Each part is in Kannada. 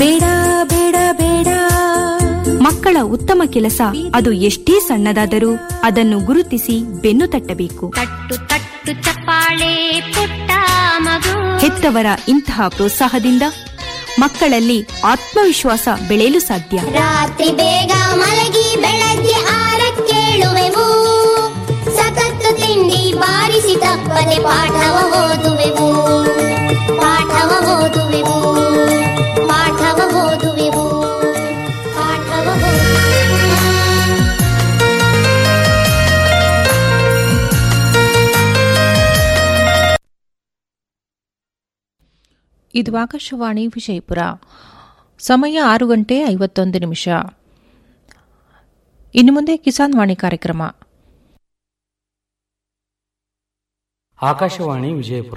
ಬೇಡ ಬೇಡ ಬೇಡ ಮಕ್ಕಳ ಉತ್ತಮ ಕೆಲಸ ಅದು ಎಷ್ಟೇ ಸಣ್ಣದಾದರೂ ಅದನ್ನು ಗುರುತಿಸಿ ಬೆನ್ನು ತಟ್ಟಬೇಕು ತಟ್ಟು ತಟ್ಟು ಚಪ್ಪಾಳೆ ಪುಟ್ಟ ಮಗು ಹೆತ್ತವರ ಇಂತಹ ಪ್ರೋತ್ಸಾಹದಿಂದ ಮಕ್ಕಳಲ್ಲಿ ಆತ್ಮವಿಶ್ವಾಸ ಬೆಳೆಯಲು ಸಾಧ್ಯ ರಾತ್ರಿ ಬೇಗ ಮಲಗಿ ಬೆಳಗ್ಗೆ ಆರಕ್ಕೇಳುವೆವು ಸತತ ತಿಂಡಿ ಬಾರಿಸಿ ತಪ್ಪದೆ ಪಾಠವ ಓದುವೆವು ಪಾಠವ ಓದುವೆವು ಪಾಠವ ಓದುವೆವು ಪಾಠವ ಓದುವೆವು ಇದು ಆಕಾಶವಾಣಿ ವಿಜಯಪುರ ಸಮಯ ಆರು ಗಂಟೆ ಐವತ್ತೊಂದು ನಿಮಿಷ ಇನ್ನು ಮುಂದೆ ಕಿಸಾನ್ ವಾಣಿ ಕಾರ್ಯಕ್ರಮ ಆಕಾಶವಾಣಿ ವಿಜಯಪುರ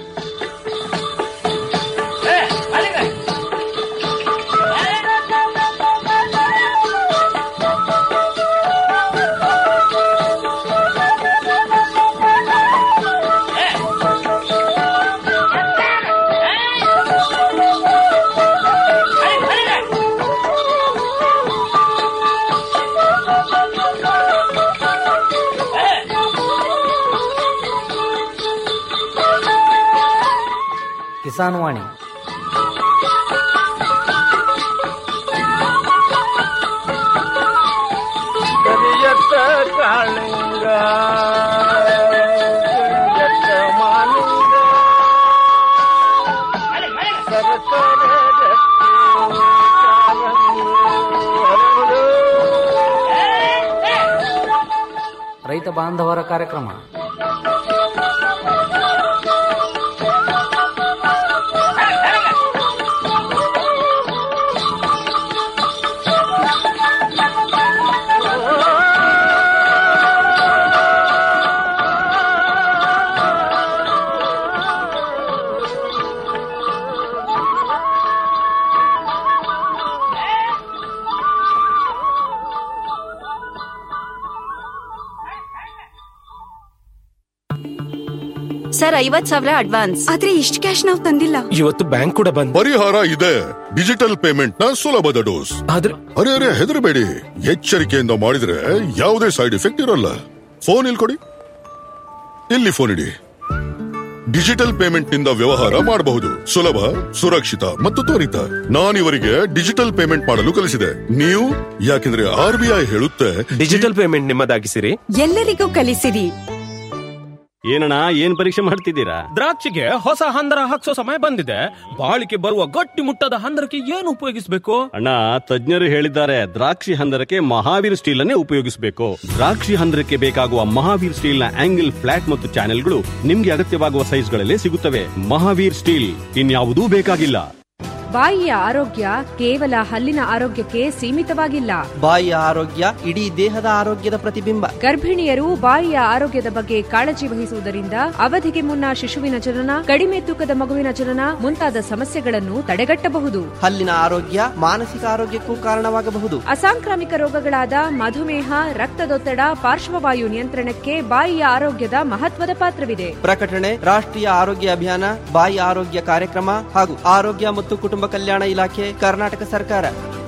ಕಿಸಾನ್ ವಾಣಿ ಕರಿಯತ್ತ ಕಾಳಿಂಗ ಕರಿಯತ್ತ ಮಾಲಿಂಗ ಸರಸರ ರತ್ನ ಕಾಲಂಗಿ ಹರಳು. ರೈತ ಬಾಂಧವರ ಕಾರ್ಯಕ್ರಮ ಸರ್ ಐವತ್ ಸಾವಿರ ಅಡ್ವಾನ್ಸ್ ಆದ್ರೆ ಇಷ್ಟು ಕ್ಯಾಶ್ ನಾವು ತಂದಿಲ್ಲ ಇವತ್ತು ಬ್ಯಾಂಕ್ ಕೂಡ ಬಂದ್ ಪರಿಹಾರ ಇದೆ ಡಿಜಿಟಲ್ ಪೇಮೆಂಟ್ ನ ಸುಲಭದ ಡೋಸ್ ಆದ್ರೆ ಅರೆ ಅರೆ ಹೆದರಬೇಡಿ ಎಚ್ಚರಿಕೆಯಿಂದ ಮಾಡಿದ್ರೆ ಯಾವುದೇ ಸೈಡ್ ಎಫೆಕ್ಟ್ ಇರಲ್ಲ ಫೋನ್ ಇಲ್ಲಿ ಕೊಡಿ ಇಲ್ಲಿ ಫೋನ್ ಇಡಿ ಡಿಜಿಟಲ್ ಪೇಮೆಂಟ್ ನಿಂದ ವ್ಯವಹಾರ ಮಾಡಬಹುದು ಸುಲಭ ಸುರಕ್ಷಿತ ಮತ್ತು ತ್ವರಿತ ನಾನಿವರಿಗೆ ಡಿಜಿಟಲ್ ಪೇಮೆಂಟ್ ಮಾಡಲು ಕಲಿಸಿದೆ ನೀವು ಯಾಕೆಂದ್ರೆ ಆರ್ ಬಿ ಐ ಹೇಳುತ್ತೆ ಡಿಜಿಟಲ್ ಪೇಮೆಂಟ್ ನಿಮ್ಮದಾಗಿಸಿರಿ ಎಲ್ಲರಿಗೂ ಕಲಿಸಿರಿ ಏನಣ್ಣ ಏನ್ ಪರೀಕ್ಷೆ ಮಾಡ್ತಿದ್ದೀರಾ ದ್ರಾಕ್ಷಿಗೆ ಹೊಸ ಹಂದರ ಹಾಕ್ಸೋ ಸಮಯ ಬಂದಿದೆ ಬಾಳಿಕೆ ಬರುವ ಗಟ್ಟಿ ಮುಟ್ಟದ ಹಂದರಕ್ಕೆ ಏನು ಉಪಯೋಗಿಸಬೇಕು ಅಣ್ಣ ತಜ್ಞರು ಹೇಳಿದ್ದಾರೆ ದ್ರಾಕ್ಷಿ ಹಂದರಕ್ಕೆ ಮಹಾವೀರ್ ಸ್ಟೀಲ್ ಅನ್ನೇ ಉಪಯೋಗಿಸಬೇಕು ದ್ರಾಕ್ಷಿ ಹಂದರಕ್ಕೆ ಬೇಕಾಗುವ ಮಹಾವೀರ್ ಸ್ಟೀಲ್ ನ ಆಂಗಲ್ ಫ್ಲಾಟ್ ಮತ್ತು ಚಾನೆಲ್ಗಳು ನಿಮ್ಗೆ ಅಗತ್ಯವಾಗುವ ಸೈಜ್ಗಳಲ್ಲಿ ಸಿಗುತ್ತವೆ ಮಹಾವೀರ್ ಸ್ಟೀಲ್ ಇನ್ಯಾವುದೂ ಬೇಕಾಗಿಲ್ಲ ಬಾಯಿಯ ಆರೋಗ್ಯ ಕೇವಲ ಹಲ್ಲಿನ ಆರೋಗ್ಯಕ್ಕೆ ಸೀಮಿತವಾಗಿಲ್ಲ ಬಾಯಿಯ ಆರೋಗ್ಯ ಇಡೀ ದೇಹದ ಆರೋಗ್ಯದ ಪ್ರತಿಬಿಂಬ ಗರ್ಭಿಣಿಯರು ಬಾಯಿಯ ಆರೋಗ್ಯದ ಬಗ್ಗೆ ಕಾಳಜಿ ವಹಿಸುವುದರಿಂದ ಅವಧಿಗೆ ಮುನ್ನ ಶಿಶುವಿನ ಜನನ ಕಡಿಮೆ ತೂಕದ ಮಗುವಿನ ಜನನ ಮುಂತಾದ ಸಮಸ್ಯೆಗಳನ್ನು ತಡೆಗಟ್ಟಬಹುದು ಹಲ್ಲಿನ ಆರೋಗ್ಯ ಮಾನಸಿಕ ಆರೋಗ್ಯಕ್ಕೂ ಕಾರಣವಾಗಬಹುದು ಅಸಾಂಕ್ರಾಮಿಕ ರೋಗಗಳಾದ ಮಧುಮೇಹ ರಕ್ತದೊತ್ತಡ ಪಾರ್ಶ್ವವಾಯು ನಿಯಂತ್ರಣಕ್ಕೆ ಬಾಯಿಯ ಆರೋಗ್ಯದ ಮಹತ್ವದ ಪಾತ್ರವಿದೆ ಪ್ರಕಟಣೆ ರಾಷ್ಟ್ರೀಯ ಆರೋಗ್ಯ ಅಭಿಯಾನ ಬಾಯಿ ಆರೋಗ್ಯ ಕಾರ್ಯಕ್ರಮ ಹಾಗೂ ಆರೋಗ್ಯ ಮತ್ತು ಕುಟುಂಬ ಕಲ್ಯಾಣ ಇಲಾಖೆ ಕರ್ನಾಟಕ ಸರ್ಕಾರ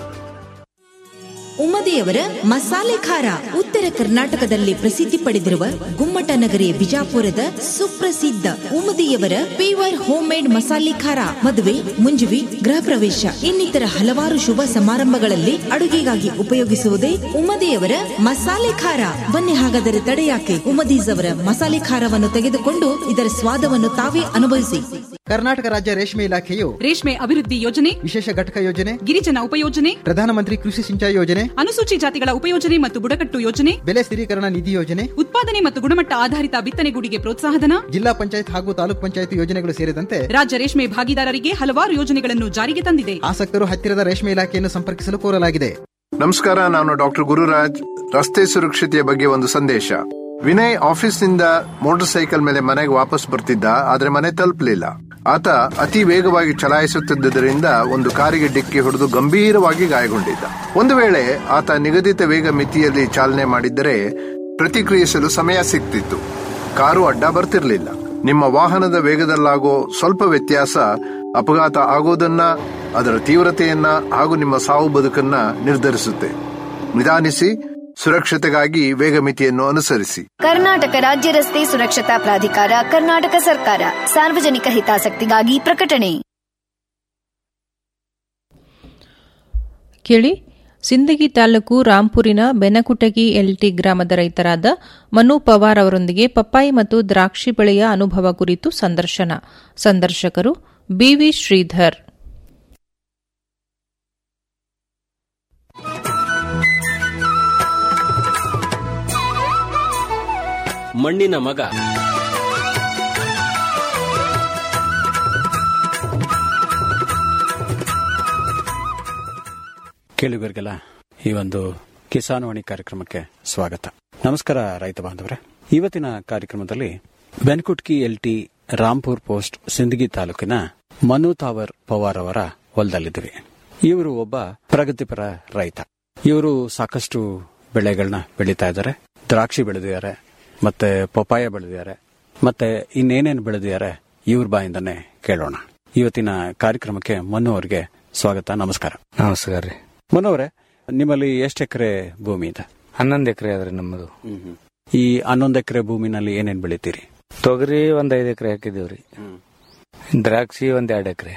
ಉಮ್ಮದಿಯವರ ಮಸಾಲೆ ಖಾರ ಉತ್ತರ ಕರ್ನಾಟಕದಲ್ಲಿ ಪ್ರಸಿದ್ಧಿ ಪಡೆದಿರುವ ಗುಮ್ಮಟ ನಗರಿ ಬಿಜಾಪುರದ ಸುಪ್ರಸಿದ್ಧ ಉಮ್ಮದಿಯವರ ಪೇವರ್ ಹೋಮ್ ಮೇಡ್ ಮಸಾಲೆ ಖಾರ ಮದುವೆ ಮುಂಜುವಿ ಗೃಹ ಪ್ರವೇಶ ಇನ್ನಿತರ ಹಲವಾರು ಶುಭ ಸಮಾರಂಭಗಳಲ್ಲಿ ಅಡುಗೆಗಾಗಿ ಉಪಯೋಗಿಸುವುದೇ ಉಮ್ಮದಿಯವರ ಮಸಾಲೆ ಖಾರ ಬನ್ನಿ ಹಾಗಾದರೆ ತಡೆಯಾಕೆ ಉಮ್ಮದೀಸ್ ಅವರ ಮಸಾಲೆ ಖಾರವನ್ನು ತೆಗೆದುಕೊಂಡು ಇದರ ಸ್ವಾದವನ್ನು ತಾವೇ ಅನುಭವಿಸಿ ಕರ್ನಾಟಕ ರಾಜ್ಯ ರೇಷ್ಮೆ ಇಲಾಖೆಯು ರೇಷ್ಮೆ ಅಭಿವೃದ್ಧಿ ಯೋಜನೆ ವಿಶೇಷ ಘಟಕ ಯೋಜನೆ ಗಿರಿಜನ ಉಪಯೋಜನೆ ಪ್ರಧಾನಮಂತ್ರಿ ಕೃಷಿ ಸಿಂಚಾಯಿ ಯೋಜನೆ ಅನುಸೂಚಿ ಜಾತಿಗಳ ಉಪಯೋಜನೆ ಮತ್ತು ಬುಡಕಟ್ಟು ಯೋಜನೆ ಬೆಲೆ ಸ್ಥಿರೀಕರಣ ನಿಧಿ ಯೋಜನೆ ಉತ್ಪಾದನೆ ಮತ್ತು ಗುಣಮಟ್ಟ ಆಧಾರಿತ ಬಿತ್ತನೆಗೂಡಿಗೆ ಪ್ರೋತ್ಸಾಹಧನ ಜಿಲ್ಲಾ ಪಂಚಾಯತ್ ಹಾಗೂ ತಾಲೂಕ್ ಪಂಚಾಯತ್ ಯೋಜನೆಗಳು ಸೇರಿದಂತೆ ರಾಜ್ಯ ರೇಷ್ಮೆ ಭಾಗಿದಾರರಿಗೆ ಹಲವಾರು ಯೋಜನೆಗಳನ್ನು ಜಾರಿಗೆ ತಂದಿದೆ ಆಸಕ್ತರು ಹತ್ತಿರದ ರೇಷ್ಮೆ ಇಲಾಖೆಯನ್ನು ಸಂಪರ್ಕಿಸಲು ಕೋರಲಾಗಿದೆ ನಮಸ್ಕಾರ ನಾನು ಡಾಕ್ಟರ್ ಗುರುರಾಜ್ ರಸ್ತೆ ಸುರಕ್ಷತೆಯ ಬಗ್ಗೆ ಒಂದು ಸಂದೇಶ ವಿನಯ್ ಆಫೀಸ್ನಿಂದ ಮೋಟಾರ್ ಸೈಕಲ್ ಮೇಲೆ ಮನೆಗೆ ವಾಪಸ್ ಬರ್ತಿದ್ದ ಆದ್ರೆ ಮನೆ ತಲುಪಲಿಲ್ಲ ಆತ ಅತಿ ವೇಗವಾಗಿ ಚಲಾಯಿಸುತ್ತಿದ್ದರಿಂದ ಒಂದು ಕಾರಿಗೆ ಡಿಕ್ಕಿ ಹೊಡೆದು ಗಂಭೀರವಾಗಿ ಗಾಯಗೊಂಡಿದ್ದ ಒಂದು ವೇಳೆ ಆತ ನಿಗದಿತ ವೇಗ ಮಿತಿಯಲ್ಲಿ ಚಾಲನೆ ಮಾಡಿದ್ದರೆ ಪ್ರತಿಕ್ರಿಯಿಸಲು ಸಮಯ ಸಿಗ್ತಿತ್ತು ಕಾರು ಅಡ್ಡ ಬರ್ತಿರ್ಲಿಲ್ಲ ನಿಮ್ಮ ವಾಹನದ ವೇಗದಲ್ಲಾಗೋ ಸ್ವಲ್ಪ ವ್ಯತ್ಯಾಸ ಅಪಘಾತ ಆಗೋದನ್ನ ಅದರ ತೀವ್ರತೆಯನ್ನ ಹಾಗೂ ನಿಮ್ಮ ಸಾವು ಬದುಕನ್ನ ನಿರ್ಧರಿಸುತ್ತೆ ನಿಧಾನಿಸಿ ಸುರಕ್ಷತೆಗಾಗಿ ವೇಗ ಮಿತಿಯನ್ನು ಅನುಸರಿಸಿ ಕರ್ನಾಟಕ ರಾಜ್ಯ ರಸ್ತೆ ಸುರಕ್ಷತಾ ಪ್ರಾಧಿಕಾರ ಕರ್ನಾಟಕ ಸರ್ಕಾರ ಸಾರ್ವಜನಿಕ ಹಿತಾಸಕ್ತಿಗಾಗಿ ಪ್ರಕಟಣೆ ಕೇಳಿ ಸಿಂದಗಿ ತಾಲೂಕು ರಾಂಪುರಿನ ಬೆನಕುಟಗಿ ಎಲ್ಟಿ ಗ್ರಾಮದ ರೈತರಾದ ಮನು ಪವಾರ್ ಅವರೊಂದಿಗೆ ಪಪ್ಪಾಯಿ ಮತ್ತು ದ್ರಾಕ್ಷಿ ಬೆಳೆಯ ಅನುಭವ ಕುರಿತು ಸಂದರ್ಶನ ಸಂದರ್ಶಕರು ಬಿವಿ ಶ್ರೀಧರ್ ಮಣ್ಣಿನ ಮಗ ಕೇಳುಗರಿಗೆಲ್ಲ ಈ ಒಂದು ಕಿಸಾನ್ ವಾಣಿ ಕಾರ್ಯಕ್ರಮಕ್ಕೆ ಸ್ವಾಗತ ನಮಸ್ಕಾರ ರೈತ ಬಾಂಧವರೇ ಇವತ್ತಿನ ಕಾರ್ಯಕ್ರಮದಲ್ಲಿ ಬೆನ್ಕುಟ್ಕಿ ಎಲ್ಟಿ ರಾಂಪುರ್ ಪೋಸ್ಟ್ ಸಿಂದಗಿ ತಾಲೂಕಿನ ಮನು ತಾವರ್ ಪವಾರ್ ಅವರ ಹೊಲದಲ್ಲಿದ್ದೀವಿ ಇವರು ಒಬ್ಬ ಪ್ರಗತಿಪರ ರೈತ ಇವರು ಸಾಕಷ್ಟು ಬೆಳೆಗಳನ್ನ ಬೆಳೀತಾ ಇದ್ದಾರೆ ದ್ರಾಕ್ಷಿ ಬೆಳೆದಿದ್ದಾರೆ ಮತ್ತೆ ಪಪಾಯ ಬೆಳೆದಿದ್ದಾರೆ ಮತ್ತೆ ಇನ್ನೇನೇನು ಬೆಳೆದಿದ್ದಾರೆ ಇವ್ರ ಬಾಯಿಂದನೇ ಕೇಳೋಣ ಇವತ್ತಿನ ಕಾರ್ಯಕ್ರಮಕ್ಕೆ ಮನು ಅವರಿಗೆ ಸ್ವಾಗತ ನಮಸ್ಕಾರ ನಮಸ್ಕಾರ ರೀ ಮನು ಅವರೇ ನಿಮ್ಮಲ್ಲಿ ಎಷ್ಟು ಎಕರೆ ಭೂಮಿ ಇದೆ ಹನ್ನೊಂದು ಎಕರೆ ಅದ್ರಿ ನಮ್ಮದು ಈ ಹನ್ನೊಂದು ಎಕರೆ ಭೂಮಿನಲ್ಲಿ ಏನೇನ್ ಬೆಳಿತೀರಿ ತೊಗರಿ ಒಂದ್ ಐದು ಎಕರೆ ಹಾಕಿದೀವ್ರಿ ದ್ರಾಕ್ಷಿ ಒಂದ್ ಎರಡ್ ಎಕರೆ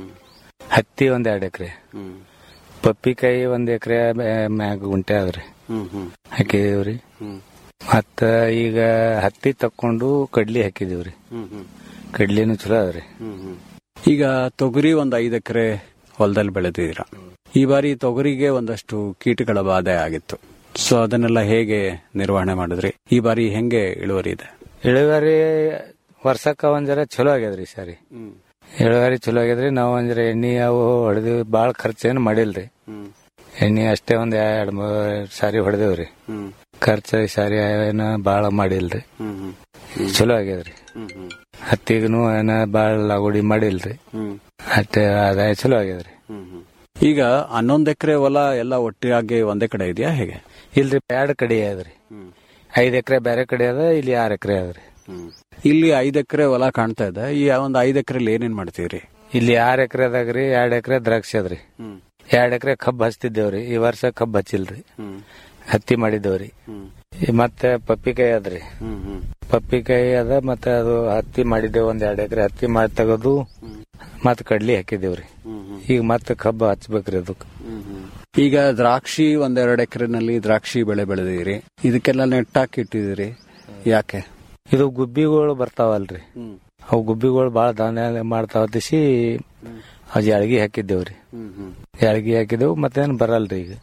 ಹತ್ತಿ ಒಂದ್ ಎರಡ್ ಎಕರೆ ಪಪ್ಪಿಕಾಯಿ ಒಂದ್ ಎಕರೆ ಮ್ಯಾಗ ಗುಂಟೆ ಅದ್ರಿ ಹಾಕಿದೀವ್ರಿ ಮತ್ತ ಈಗ ಹತ್ತಿ ತಕ್ಕೊಂಡು ಕಡ್ಲಿ ಹಾಕಿದೀವ್ರಿ ಕಡ್ಲಿನೂ ಚಲೋ ಅದ್ರಿ ಈಗ ತೊಗರಿ ಒಂದು ಐದು ಎಕರೆ ಹೊಲದಲ್ಲಿ ಬೆಳೆದಿದ್ದೀರಾ ಈ ಬಾರಿ ತೊಗರಿಗೆ ಒಂದಷ್ಟು ಕೀಟಗಳ ಬಾಧೆ ಆಗಿತ್ತು ಸೊ ಅದನ್ನೆಲ್ಲ ಹೇಗೆ ನಿರ್ವಹಣೆ ಮಾಡಿದ್ರಿ ಈ ಬಾರಿ ಹೆಂಗೆ ಇಳುವರಿ ಇದೆ ಇಳುವರಿ ವರ್ಷಕ್ಕ ಒಂದ್ ಜರ ಚಲೋ ಆಗ್ಯದ್ರಿ ಈ ಸಾರಿ ಇಳುವರಿ ಚಲೋ ಆಗ್ಯದ್ರಿ ನಾವು ಒಂದ್ ಜರ ಎಣ್ಣೆ ಅವು ಹೊಡೆದಿವಿ ಬಾಳ ಖರ್ಚೇನು ಮಾಡಿಲ್ರಿ ಎಣ್ಣೆ ಅಷ್ಟೇ ಒಂದ್ ಎರಡ್ ಮೂರ್ ಸಾರಿ ಹೊಡೆದೇವ್ರಿ ಖರ್ಚು ಈ ಸಾರಿ ಏನ ಬಾಳ ಮಾಡಿಲ್ರಿ ಚಲೋ ಆಗ್ಯದ್ರಿ ಹತ್ತಿಗೂ ಏನ ಬಾಳ ಲಾಗುಡಿ ಮಾಡಿಲ್ರಿ ಅಷ್ಟೇ ಆದಾಯ ಚಲೋ ಆಗ್ಯದ್ರಿ ಈಗ ಹನ್ನೊಂದು ಎಕರೆ ಹೊಲ ಎಲ್ಲ ಒಟ್ಟಿಯಾಗಿ ಒಂದೇ ಕಡೆ ಇದೆಯಾ ಹೇಗೆ ಇಲ್ರಿ ಎರಡ್ ಕಡೆ ಅದ್ರಿ ಐದ್ ಎಕರೆ ಬೇರೆ ಕಡೆ ಅದ ಇಲ್ಲಿ ಆರ್ ಎಕರೆ ಅದ್ರಿ ಇಲ್ಲಿ ಐದು ಎಕರೆ ಹೊಲ ಕಾಣ್ತಾ ಇದೆ ಈ ಒಂದು ಐದು ಎಕರೆಲಿ ಏನೇನ್ ಮಾಡ್ತೀರಿ ಇಲ್ಲಿ ಆರ್ ಎಕರೆದಾಗ್ರಿ ಎರಡ್ ಎಕರೆ ದ್ರಾಕ್ಷಿ ಅದ್ರಿ ಎರಡ್ ಎಕರೆ ಕಬ್ಬ್ ಹಚ್ತಿದ್ದೇವ್ರಿ ಈ ವರ್ಷ ಕಬ್ಬ್ ಹಚ್ಚಿಲ್ರಿ ಹತ್ತಿ ಮಾಡಿದ್ದೇವ್ರಿ ಈ ಮತ್ತೆ ಪಪ್ಪಿಕಾಯಿ ಅದ್ರಿ ಪಪ್ಪಿಕಾಯಿ ಅದ ಮತ್ತೆ ಅದು ಹತ್ತಿ ಮಾಡಿದ್ದೇವ್ ಒಂದ್ ಎರಡ್ ಎಕರೆ ಹತ್ತಿ ಮಾಡಿ ತೆಗೆದು ಮತ್ ಕಡ್ಲಿ ಹಾಕಿದೇವ್ರಿ ಈಗ ಮತ್ತೆ ಕಬ್ಬ ಹಚ್ಬೇಕ್ರಿ ಅದಕ್ಕೆ ಈಗ ದ್ರಾಕ್ಷಿ ಒಂದೆರಡು ಎಕರೆನಲ್ಲಿ ದ್ರಾಕ್ಷಿ ಬೆಳೆ ಬೆಳೆದಿರಿ ಇದಕ್ಕೆಲ್ಲ ನೆಟ್ಟಾಕಿ ಇಟ್ಟಿದಿರಿ ಯಾಕೆ ಇದು ಗುಬ್ಬಿಗಳು ಬರ್ತಾವಲ್ರಿ ಅವು ಗುಬ್ಬಿಗಳು ಬಾಳ ಧಾನ್ಯ ಮಾಡ್ತಾವ ದಿಸಿ ಅವ್ ಎಳ್ಗಿ ಹಾಕಿದ್ದೇವ್ರಿ ಎಳ್ಗಿ ಹಾಕಿದೆವು ಮತ್ತೇನ್ ಬರಲ್ರಿ ಈಗ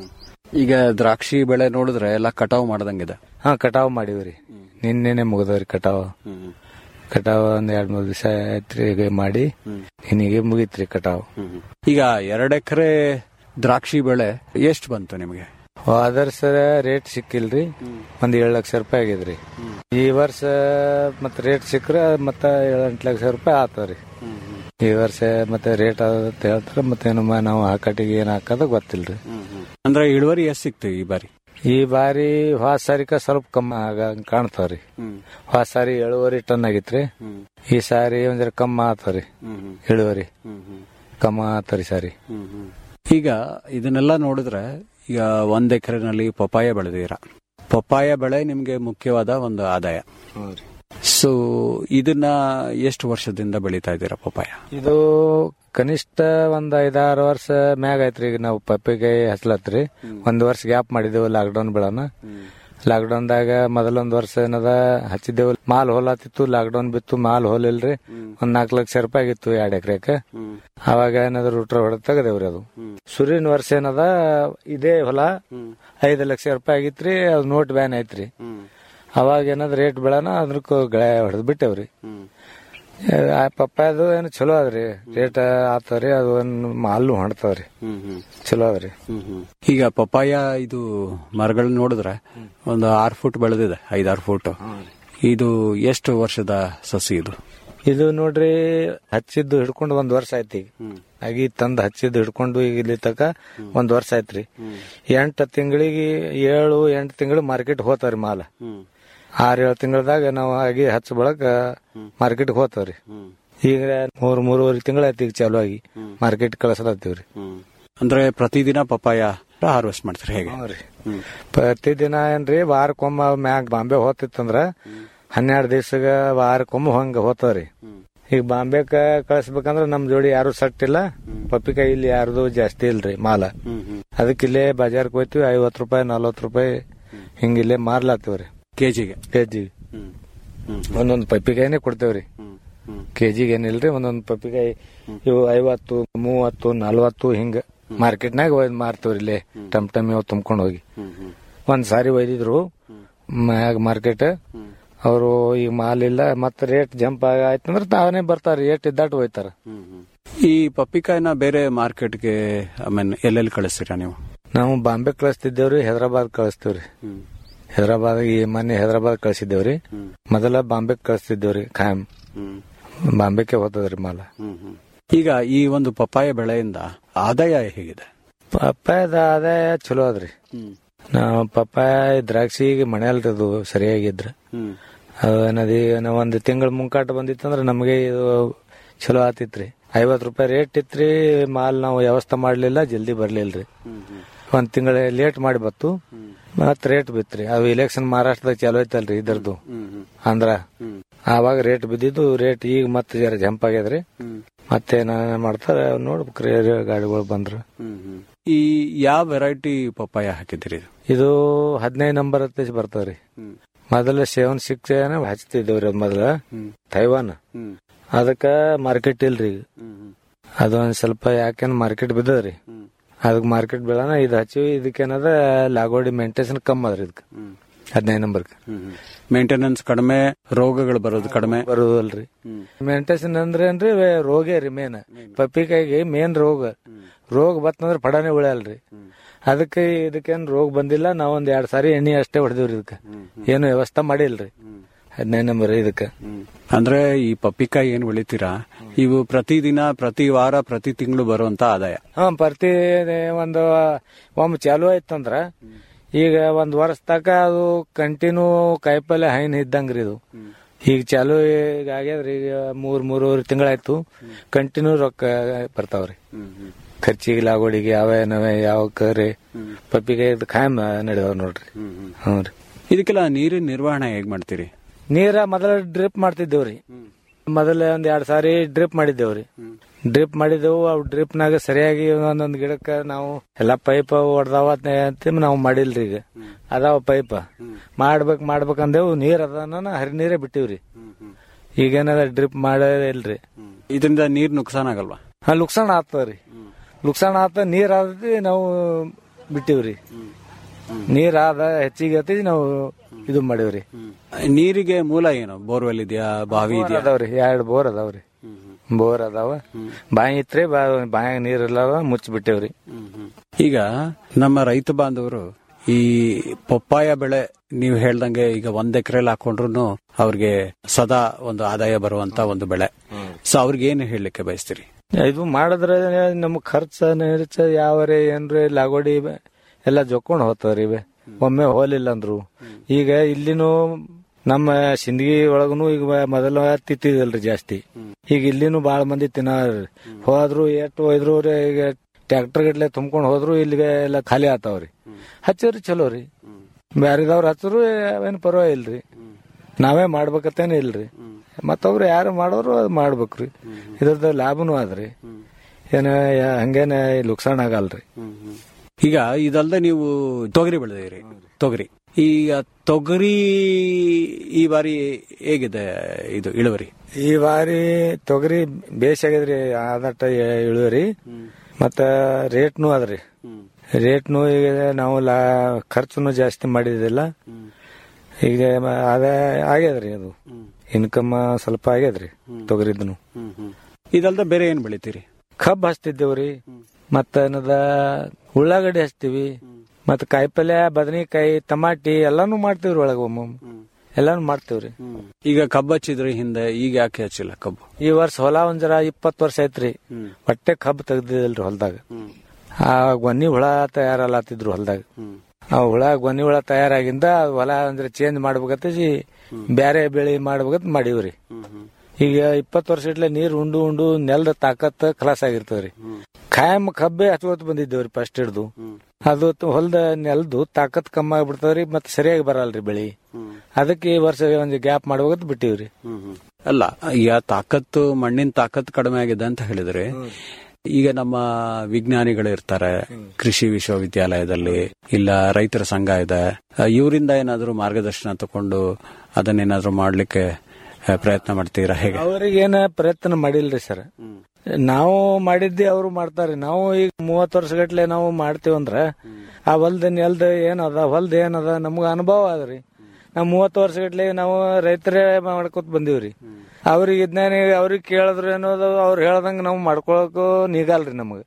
ಈಗ ದ್ರಾಕ್ಷಿ ಬೆಳೆ ನೋಡಿದ್ರೆ ಎಲ್ಲ ಕಟಾವು ಮಾಡ್ದಂಗಿದೆ ಹಾ ಕಟಾವ್ ಮಾಡಿವ್ರಿ ನಿನ್ನೆನೆ ಮುಗಿದವ್ರಿ ಕಟಾವ್ ಕಟಾವ್ ಒಂದ್ ಎರಡ್ ಮೂರ್ ದಿವಸ ಆಯ್ತ್ರಿ ಈಗ ಮಾಡಿ ಇನ್ನಿಗೆ ಮುಗೀತ್ರಿ ಕಟಾವ್ ಈಗ ಎರಡ್ ಎಕರೆ ದ್ರಾಕ್ಷಿ ಬೆಳೆ ಎಷ್ಟು ಬಂತು ನಿಮಗೆ ಹೋದ ಸರ ರೇಟ್ ಸಿಕ್ಕಿಲ್ರಿ ಒಂದ್ ಏಳ್ ಲಕ್ಷ ರೂಪಾಯಿ ಆಗಿದ್ರಿ ಈ ವರ್ಷ ಮತ್ತ ರೇಟ್ ಸಿಕ್ಕ್ರ ಮತ್ತ ಏಳೆಂಟು ಲಕ್ಷ ರೂಪಾಯಿ ಆತವ್ರಿ ಈ ವರ್ಷ ಮತ್ತೆ ರೇಟ್ ಅಂತ ಹೇಳ್ತಾರ ಮತ್ತೇನು ನಾವು ಆ ಕಟ್ಟಿಗೆ ಏನ್ ಹಾಕೋದ ಗೊತ್ತಿಲ್ರಿ ಅಂದ್ರೆ ಇಳುವರಿ ಎಷ್ಟು ಸಿಕ್ತು ಈ ಬಾರಿ ಈ ಬಾರಿ ಹೋದ ಸಾರಿಕ ಸ್ವಲ್ಪ ಕಮ್ಮಿ ಆಗ ಕಾಣ್ತಾವ್ರಿ ಹೋದ ಸಾರಿ ಏಳುವರೆ ಟನ್ ಆಗಿತ್ರಿ ಈ ಸಾರಿ ಒಂದ್ ಜರ ಕಮ್ಮಿ ಆತವ್ರಿ ಇಳುವರಿ ಕಮ್ಮ ಆತರಿ ಸಾರಿ ಈಗ ಇದನ್ನೆಲ್ಲ ನೋಡಿದ್ರೆ ಈಗ ಒಂದ್ ಎಕರೆನಲ್ಲಿ ಪಪಾಯ ಬೆಳೆದಿರ ಪಪಾಯ ಬೆಳೆ ನಿಮ್ಗೆ ಮುಖ್ಯವಾದ ಒಂದು ಆದಾಯ ಸೊ ಇದನ್ನ ಎಷ್ಟು ವರ್ಷದಿಂದ ಬೆಳೀತಾ ಇದ್ದೀರಾ ಪಪಾಯ ಇದು ಕನಿಷ್ಠ ಒಂದ್ ಐದಾರು ವರ್ಷ ಮ್ಯಾಗ ಐತ್ರಿ ಈಗ ನಾವು ಪಪ್ಪಿಕಾಯಿ ಹಚ್ಲತ್ರಿ ಒಂದ್ ವರ್ಷ ಗ್ಯಾಪ್ ಮಾಡಿದೆವು ಲಾಕ್ಡೌನ್ ಬೆಳನ ಲಾಕ್ಡೌನ್ ದಾಗ ಮೊದಲೊಂದ್ ವರ್ಷ ಏನದ ಹಚ್ಚಿದ್ದೆವು ಮಾಲ್ ಹೋಲಾತಿತ್ತು ಲಾಕ್ಡೌನ್ ಬಿತ್ತು ಮಾಲ್ ಹೋಲಿಲ್ರಿ ಒಂದ್ ನಾಲ್ಕು ಲಕ್ಷ ರೂಪಾಯಿ ಆಗಿತ್ತು ಎರಡ್ ಎಕರೆಕ ಅವಾಗ ಏನದ ರೂಟ್ರ ಹೊಡೆದ್ ತೆಗದೇವ್ರಿ ಅದು ಸುರಿನ ವರ್ಷ ಏನದ ಇದೇ ಹೊಲ ಐದು ಲಕ್ಷ ರೂಪಾಯಿ ಆಗಿತ್ರಿ ಅದು ನೋಟ್ ಬ್ಯಾನ್ ಐತ್ರಿ ಅವಾಗ ಏನದ ರೇಟ್ ಬೆಳನ ಅದಕ್ಕೆ ಗಳೆ ಹೊಡೆದ್ ಬಿಟ್ಟೇವ್ರಿ ಆ ಪಪ್ಪಾಯದು ಏನು ಚಲೋ ಅದ್ರಿ ರೇಟ್ ಆತವ್ರಿ ಅದು ಮಾಲು ಹೊಣ್ತಾವ್ರಿ ಚಲೋ ಅದ್ರಿ ಈಗ ಪಪಾಯ ಇದು ಮರಗಳನ್ನ ನೋಡಿದ್ರೆ ಒಂದು ಆರು ಫುಟ್ ಬೆಳೆದಿದೆ ಐದಾರು ಫುಟ್ ಇದು ಎಷ್ಟು ವರ್ಷದ ಸಸಿ ಇದು ಇದು ನೋಡ್ರಿ ಹಚ್ಚಿದ್ದು ಹಿಡ್ಕೊಂಡು ಒಂದ್ ವರ್ಷ ಆಯ್ತು ಈಗ ಆಗಿ ತಂದ್ ಹಚ್ಚಿದ್ದು ಹಿಡ್ಕೊಂಡು ಈಗ ಇಲ್ಲಿ ತಕ ಒಂದ್ ವರ್ಷ ಆಯ್ತ್ರಿ ಎಂಟು ತಿಂಗಳಿಗೆ ಏಳು ಎಂಟು ತಿಂಗಳು ಮಾರ್ಕೆಟ್ ಹೋತಾವ್ರಿ ಮಾಲ ಆರ್ ಏಳು ತಿಂಗಳದಾಗ ನಾವು ಆಗಿ ಹಚ್ಚ ಬಳಕ ಮಾರ್ಕೆಟ್ ಹೋತಾವ್ರಿ ಈಗ ಮೂರ್ ಮೂರುವರೆ ತಿಂಗಳಾಯ್ತು ಈಗ ಚಾಲು ಆಗಿ ಮಾರ್ಕೆಟ್ ಕಳಿಸ್ಲತ್ತೀವ್ರಿ ಅಂದ್ರೆ ಪ್ರತಿದಿನ ಪಪ್ಪಾಯ ಹಾರ್ವೆಸ್ಟ್ ಮಾಡ್ತಾರೆ ಹೇಗೆ ಪ್ರತಿದಿನ ಏನ್ರಿ ವಾರಕ್ಕೊಮ್ಮ ಮ್ಯಾಗ ಬಾಂಬೆ ಹೋತಿತ್ತಂದ್ರ ಹನ್ನೆರಡು ದಿವ್ಸಗ ವಾರಕ್ಕೊಮ್ಮ ಹಂಗ ಹೋತವ್ರಿ ಈಗ ಬಾಂಬೆಕ ಕಳಿಸ್ಬೇಕಂದ್ರ ನಮ್ ಜೋಡಿ ಯಾರು ಸಟ್ ಇಲ್ಲ ಪಪ್ಪಿಕಾಯಿ ಇಲ್ಲಿ ಯಾರ್ದು ಜಾಸ್ತಿ ಇಲ್ರಿ ಮಾಲ ಅದಕ್ಕೆ ಇಲ್ಲೇ ಬಜಾರ್ಕ್ ಹೋಯ್ತಿವಿ ಐವತ್ ರೂಪಾಯಿ ನಲ್ವತ್ ರೂಪಾಯಿ ಹಿಂಗ ಇಲ್ಲೇ ಮಾರ್ಲಾತೀವ್ರಿ ಕೆಜಿಗೆ ಕೆಜಿ ಒಂದೊಂದ್ ಪಪ್ಪಿಕಾಯಿನೇ ಕೊಡ್ತೇವ್ರಿ ಕೆಜಿಗೆ ಏನಿಲ್ರಿ ಒಂದೊಂದ್ ಪಪ್ಪಿಕಾಯಿ ಇವು ಐವತ್ತು ಮೂವತ್ತು ನಲ್ವತ್ತು ಹಿಂಗ ಮಾರ್ಕೆಟ್ನಾಗ ಒಯ್ದ್ ಮಾರ್ತೇವ್ರಿ ಇಲ್ಲೇ ಟಮ್ ಟಮ್ ಇವ್ ತುಂಬ್ಕೊಂಡ್ ಹೋಗಿ ಒಂದ್ ಸಾರಿ ಒಯ್ದಿದ್ರು ಮ್ಯಾಗ ಮಾರ್ಕೆಟ್ ಅವರು ಈಗ ಮಾಲ್ ಇಲ್ಲ ಮತ್ತ ರೇಟ್ ಜಂಪ್ ಆಯ್ತಂದ್ರ ತಾವನೇ ಬರ್ತಾರ ರೇಟ್ ಇದ್ದಾಟ್ ಹೋಯ್ತಾರ ಈ ಪಪ್ಪಿಕಾಯಿನ ಬೇರೆ ಮಾರ್ಕೆಟ್ಗೆ ಮೀನ್ ಎಲ್ಲೆಲ್ಲಿ ಕಳಿಸ್ತೀರಾ ನೀವು ನಾವು ಬಾಂಬೆ ಕಳಿಸ್ತಿದ್ದೇವ್ರಿ ಹೈದರಾಬಾದ್ ಕಳಿಸ್ತೇವ್ರಿ ಹೈದರಾಬಾದ್ ಈ ಮೊನ್ನೆ ಹೈದರಾಬಾದ್ ಕಳಿಸಿದ್ದೇವ್ರಿ ಮೊದಲ ಬಾಂಬೆ ಕಳಿಸ್ತಿದ್ದೇವ್ರಿ ಖಾಯಂ ಬಾಂಬೆಗೆ ಹೋಗ್ತದ್ರಿ ಮಾಲ ಈಗ ಈ ಒಂದು ಪಪ್ಪಾಯ ಬೆಳೆಯಿಂದ ಆದಾಯ ಹೇಗಿದೆ ಪಪ್ಪಾಯದ ಆದಾಯ ಚಲೋ ಅದ್ರಿ ನಾವು ಪಪ್ಪಾಯ ದ್ರಾಕ್ಷಿ ಈಗ ಮನೆಯಲ್ರಿ ಅದು ಸರಿಯಾಗಿದ್ರ ಅದು ಏನದಿ ನಾವ್ ಒಂದ್ ತಿಂಗಳ ಮುಂಕಾಟ ಬಂದಿತ್ತಂದ್ರ ನಮಗೆ ಇದು ಚಲೋ ಆತಿತ್ರಿ ಐವತ್ ರೂಪಾಯಿ ರೇಟ್ ಇತ್ರಿ ಮಾಲ್ ನಾವು ವ್ಯವಸ್ಥೆ ಮಾಡ್ಲಿಲ್ಲ ಜಲ್ದಿ ಬರ್ಲಿಲ್ರಿ ಒಂದ್ ತಿಂಗಳ ಲೇಟ್ ಮಾಡಿ ಬತ್ತು ಮತ್ ರೇಟ್ ಬಿತ್ರಿ ಅದು ಇಲೆಕ್ಷನ್ ಮಹಾರಾಷ್ಟ್ರದಾಗ ಚಾಲೂ ಐತಲ್ರಿ ಇದ್ರದ್ದು ಅಂದ್ರ ಆವಾಗ ರೇಟ್ ಬಿದ್ದಿದ್ದು ರೇಟ್ ಈಗ ಮತ್ತೆ ಜರ ಜಂಪ್ ಆಗ್ಯದ್ರಿ ಮತ್ತೆ ಏನ್ ಮಾಡ್ತಾರ ನೋಡ್ಬೇಕ್ರಿ ಗಾಡಿಗಳು ಬಂದ್ರ ಈ ಯಾವ ವೆರೈಟಿ ಪಪ್ಪಾಯ ಹಾಕಿದಿರಿ ಇದು ಹದಿನೈದು ನಂಬರ್ ಹತ್ತಿ ಬರ್ತವ್ರಿ ಮೊದಲ ಸೆವೆನ್ ಸಿಕ್ಸ್ ಏನ ಹಚ್ತಿದ್ದೇವ್ರಿ ಅದ್ ಮೊದಲ ತೈವಾನ್ ಅದಕ್ಕ ಮಾರ್ಕೆಟ್ ಇಲ್ರಿ ಈಗ ಅದೊಂದ್ ಸ್ವಲ್ಪ ಯಾಕೇನ್ ಮಾರ್ಕೆಟ್ ಬಿದ್ದದ್ರಿ ಅದಕ್ ಮಾರ್ಕೆಟ್ ಬೆಳನ ಇದು ಹಚ್ಚಿವಿ ಇದಕ್ಕೇನದ ಲಾಗೋಡಿ ಮೇಂಟೇನ್ಸ್ ಕಮ್ಮಿ ಅದ್ರಿ ಇದಕ್ಕೆ ಹದಿನೈದು ನಂಬರ್ ಮೇಂಟೆನೆನ್ಸ್ ಕಡಿಮೆ ರೋಗಗಳು ಬರೋದು ಕಡಿಮೆ ಬರುದಲ್ರಿ ಮೇಂಟೇನ್ಸ್ ಅಂದ್ರೆ ಏನ್ರಿ ವೇ- ರೋಗೇ ರೀ ಮೇನ್ ಪಪ್ಪಿಕಾಯಿಗೆ ಮೇನ್ ರೋಗ ರೋಗ ಬತ್ತಂದ್ರ ಪಡನೆ ಉಳಿಯಲ್ರಿ ಅದಕ್ಕೆ ಇದಕ್ಕೇನ್ ರೋಗ ಬಂದಿಲ್ಲ ನಾವೊಂದ್ ಎರಡ್ ಸಾರಿ ಎಣ್ಣೆ ಅಷ್ಟೇ ಹೊಡೆದಿವ್ರಿ ಇದಕ್ಕೆ ಏನು ವ್ಯವಸ್ಥೆ ಮಾಡಿಲ್ರಿ ಹದಿನೈದು ನಂಬರ್ ಇದಕ್ಕೆ ಅಂದ್ರೆ ಈ ಪಪ್ಪಿಕಾಯಿ ಏನ್ ಬೆಳಿತೀರಾ ಇವು ಪ್ರತಿದಿನ ಪ್ರತಿ ವಾರ ಪ್ರತಿ ತಿಂಗಳು ಬರುವಂತ ಆದಾಯ ಹಾ ಪ್ರತಿ ಒಂದು ಒಮ್ಮೆ ಚಾಲು ಆಯ್ತಂದ್ರ ಈಗ ಒಂದ್ ವರ್ಷ ತಕ ಅದು ಕಂಟಿನ್ಯೂ ಕಾಯಿಪಲ್ಲೆ ಹೈನ್ ಇದ್ದಂಗ್ರಿ ಇದು ಈಗ ಚಾಲು ಈಗ ಆಗ್ಯದ್ರಿ ಈಗ ಮೂರ್ ಮೂರುವರೆ ತಿಂಗಳಾಯ್ತು ಕಂಟಿನ್ಯೂ ರೊಕ್ಕ ಬರ್ತಾವ್ರಿ ಖರ್ಚಿಗೆ ಲಾಗೋಡಿಗೆ ಯಾವ ಏನವೆ ಯಾವ ಕರೆ ಪಪ್ಪಿಗೆ ಖಾಯಂ ನಡೆದವ್ ನೋಡ್ರಿ ಹ್ಞೂ ರೀ ಇದಕ್ಕೆಲ್ಲ ನೀರಿನ ನಿರ್ವಹಣೆ ಹೇಗ್ ಮಾಡ್ತೀರಿ ನೀರ ಮೊದಲ ಡ್ರಿಪ್ ಮಾಡ್ತಿದ್ದೇವ್ರಿ ಮೊದಲ ಒಂದ್ ಎರಡ್ ಸಾರಿ ಡ್ರಿಪ್ ಮಾಡಿದ್ದೇವ್ರಿ ಡ್ರಿಪ್ ಮಾಡಿದೆವು ಅವು ಡ್ರಿಪ್ ನಾಗ ಸರಿಯಾಗಿ ಒಂದೊಂದ್ ಗಿಡಕ್ಕ ನಾವು ಎಲ್ಲಾ ಪೈಪ್ ಹೊಡ್ದಾವ ಅಂತ ನಾವು ಮಾಡಿಲ್ರಿ ಈಗ ಅದಾವ ಪೈಪ್ ಮಾಡ್ಬೇಕ್ ಮಾಡ್ಬೇಕಂದೇವು ನೀರ್ ಅದನ್ನ ಹರಿ ನೀರೇ ಬಿಟ್ಟಿವ್ರಿ ಈಗೇನದ ಡ್ರಿಪ್ ಮಾಡೇ ಇಲ್ರಿ ಇದರಿಂದ ನೀರ್ ನುಕ್ಸಾನ್ ಆಗಲ್ವಾ ಹಾ ಲುಕ್ಸಾನ್ ಆಗ್ತದ್ರಿ ಲುಕ್ಸಾನ್ ಆತ ನೀರ್ ಆದತಿ ನಾವು ಬಿಟ್ಟಿವ್ರಿ ನೀರ್ ಆದ ಹೆಚ್ಚಿಗೆ ಆತಿ ನಾವು ಇದು ಮಾಡಿವ್ರಿ ನೀರಿಗೆ ಮೂಲ ಏನು ಬೋರ್ವೆಲ್ ಇದೆಯಾ ಬಾವಿ ಬೋರ್ ಇದೆಯಾ ಅದಾವ್ರಿ ಎರಡ್ ಬೋರ್ ಅದಾವ್ರಿ ಬೋರ್ ಅದಾವ ಬಾಯಿ ಇತ್ರಿ ಬಾಯಾಗ ನೀರ್ ಇರ್ಲಾರ ಮುಚ್ಚಿ ಬಿಟ್ಟೇವ್ರಿ ಈಗ ನಮ್ಮ ರೈತ ಬಾಂಧವರು ಈ ಪಪ್ಪಾಯ ಬೆಳೆ ನೀವು ಹೇಳ್ದಂಗೆ ಈಗ ಒಂದ್ ಎಕರೆಲಿ ಹಾಕೊಂಡ್ರು ಅವ್ರಿಗೆ ಸದಾ ಒಂದು ಆದಾಯ ಬರುವಂತ ಒಂದು ಬೆಳೆ ಸೊ ಅವ್ರಿಗೆ ಏನು ಹೇಳಲಿಕ್ಕೆ ಬಯಸ್ತೀರಿ ಇದು ಮಾಡಿದ್ರೆ ನಮ್ ಖರ್ಚ ನಿರ್ಚ ಯಾವರೇ ಏನ್ರಿ ಲಾಗೋಡಿ ಎಲ್ಲ ಜೊಕ್ಕೊಂಡ್ ಹೋಗ್ತಾವ್ರಿ ಇವೆ ಒಮ್ಮೆ ಹೋಲಿಲ್ಲ ಅಂದ್ರು ಈಗ ಇಲ್ಲಿನೂ ನಮ್ಮ ಸಿಂದಗಿ ಒಳಗನು ಈಗ ಮೊದಲ ತಿತ್ತಿದಲ್ರಿ ಜಾಸ್ತಿ ಈಗ ಇಲ್ಲಿನೂ ಬಾಳ ಮಂದಿ ತಿನ್ನೋರಿ ಹೋದ್ರು ಎಷ್ಟು ಒಯ್ದ್ರು ರೀ ಈಗ ಟ್ರ್ಯಾಕ್ಟರ್ ಗಟ್ಲೆ ತುಂಬ್ಕೊಂಡ್ ಹೋದ್ರು ಇಲ್ಲಿಗೆ ಎಲ್ಲ ಖಾಲಿ ಆತಾವ್ರಿ ಹಚ್ಚಿವ್ರಿ ಚಲೋ ರೀ ಬ್ಯಾರಿದವ್ರು ಹಚ್ಚರು ಏನ್ ಪರವಾಗಿಲ್ಲ ಇಲ್ರಿ ನಾವೇ ಮಾಡ್ಬೇಕತ್ತೇನೆ ಇಲ್ರಿ ಮತ್ತೊಬ್ರು ಯಾರು ಮಾಡೋರು ಅದ್ ಮಾಡ್ಬೇಕ್ರಿ ಇದ್ರದ್ದು ಲಾಭನೂ ಆದ್ರಿ ಏನ ಯಾ- ಹಂಗೇನ ಲುಕ್ಸಾನ್ ಆಗಲ್ರಿ ಈಗ ಇದಲ್ದೆ ನೀವು ತೊಗರಿ ಬೆಳೆದಿರಿ ತೊಗರಿ ಈಗ ತೊಗರಿ ಈ ಬಾರಿ ಹೇಗಿದೆ ಇದು ಇಳುವರಿ ಈ ಬಾರಿ ತೊಗರಿ ಬೇಸಾಗ್ಯದ್ರಿ ಆದಟ್ಟ ಇಳುವರಿ ಮತ್ತ ರೇಟ್ನು ಅದ್ರಿ ರೇಟ್ನು ಈಗ ನಾವು ಲಾ ಖರ್ಚುನು ಜಾಸ್ತಿ ಮಾಡಿದಿಲ್ಲ ಈಗ ಮ- ಅದ ಆಗ್ಯದ್ರಿ ಅದು ಇನ್ಕಮ್ ಸ್ವಲ್ಪ ಆಗ್ಯದ್ರಿ ತೊಗರಿದ್ನು ಇದಲ್ದೆ ಬೇರೆ ಏನ್ ಬೆಳಿತೀರಿ ಕಬ್ಬ್ ಹಚ್ತಿದ್ದೇವ್ರಿ ಮತ್ತ ಏನದ ಉಳ್ಳಾಗಡ್ಡಿ ಹಚ್ತೀವಿ ಮತ್ತ ಕಾಯಿಪಲ್ಯ ಬದನೆಕಾಯಿ ಟಮಾಟಿ ಎಲ್ಲಾನು ಮಾಡ್ತೀವ್ರಿ ಒಳಗ ಒಮ್ಮೊಮ್ಮೆ ಎಲ್ಲಾನು ಮಾಡ್ತೀವ್ರಿ ಈಗ ಕಬ್ಬು ಹಚ್ಚಿದ್ರಿ ಹಿಂದೆ ಈಗ ಯಾಕೆ ಹಚ್ಚಿಲ್ಲ ಕಬ್ಬು ಈ ವರ್ಷ ಹೊಲ ಒಂದ್ ಜರ ಇಪ್ಪತ್ ವರ್ಷ ಐತ್ರಿ ಹೊಟ್ಟೆ ಕಬ್ಬ್ ತೆಗ್ದಿಲ್ರಿ ಹೊಲದಾಗ ಆ ಗೊನ್ನಿ ಹುಳ ತಯಾರಲ್ಲತ್ತಿದ್ರು ಹೊಲದಾಗ ಆ ಹುಳ ಗೊನ್ನಿ ಹುಳ ತಯಾರಾಗಿಂದ ಹೊಲ ಅಂದ್ರೆ ಚೇಂಜ್ ಮಾಡ್ಬೇಕಂತ ಬ್ಯಾರೆ ಬೆಳಿ ಮಾಡ್ಬೇಕಂತ ಮಾಡೀವ್ರಿ ಈಗ ಇಪ್ಪತ್ತು ವರ್ಷ ಇಟ್ಲೆ ನೀರ್ ಉಂಡು ಉಂಡು ನೆಲದ ತಾಕತ್ ಖಲಾಸ್ ಆಗಿರ್ತದ್ರಿ ಖಾಯಂ ಕಬ್ಬೆ ಹಚ್ಕೋತ ಬಂದಿದ್ದೇವ್ರಿ ಫಸ್ಟ್ ಹಿಡ್ದು ಅದು ತ- ಹೊಲ್ದ ನೆಲದು ತಾಕತ್ ಕಮ್ಮಿ ಆಗ್ಬಿಡ್ತದ್ರಿ ಮತ್ತೆ ಸರಿಯಾಗಿ ಬರಲ್ರಿ ಬೆಳಿ ಅದಕ್ಕೆ ಈ ವರ್ಷ ಒಂದು ಗ್ಯಾಪ್ ಮಾಡುವಾಗ ಬಿಟ್ಟಿವ್ರಿ ಅಲ್ಲ ಈಗ ತಾಕತ್ತು ಮಣ್ಣಿನ ತಾಕತ್ತು ಕಡಿಮೆ ಆಗಿದೆ ಅಂತ ಹೇಳಿದ್ರೆ ಈಗ ನಮ್ಮ ವಿಜ್ಞಾನಿಗಳು ಇರ್ತಾರೆ ಕೃಷಿ ವಿಶ್ವವಿದ್ಯಾಲಯದಲ್ಲಿ ಇಲ್ಲ ರೈತರ ಸಂಘ ಇದೆ ಆ, ಇವರಿಂದ ಏನಾದರೂ ಮಾರ್ಗದರ್ಶನ ತಕೊಂಡು ಅದನ್ನೇನಾದ್ರೂ ಮಾಡ್ಲಿಕ್ಕೆ ಆ, ಪ್ರಯತ್ನ ಮಾಡ್ತೀರಾ ಹೇಗೆ ಅವ್ರಿಗೇನ ಪ್ರಯತ್ನ ಮಾಡಿಲ್ರಿ ಸರ್ ನಾವು ಮಾಡಿದ್ದೆ ಅವರು ಮಾಡ್ತಾರೆ ನಾವು ಈಗ ಮೂವತ್ತು ವರ್ಷಗಟ್ಲೆ ನಾವು ಮಾಡ್ತೀವಂದ್ರ ಆ ಹೊಲ್ದ ನೆಲ್ದ ಏನದ ಹೊಲ್ದ ಏನದ ನಮ್ಗ ಅನುಭವ ಅದ್ರಿ ನಾವ್ ಮೂವತ್ತು ವರ್ಷಗಟ್ಲೆ ನಾವು ರೈತರೇ ಮಾಡ್ಕೊತ ಬಂದೀವ್ರಿ ಅವ್ರಿಗೆ ಇದನ್ನ ಅವ್ರಿಗೆ ಕೇಳಿದ್ರು ಏನೋದು ಅವ್ರು ಹೇಳ್ದಂಗ ನಾವು ಮಾಡ್ಕೊಳಕು ನೀಗಲ್ರಿ ನಮಗ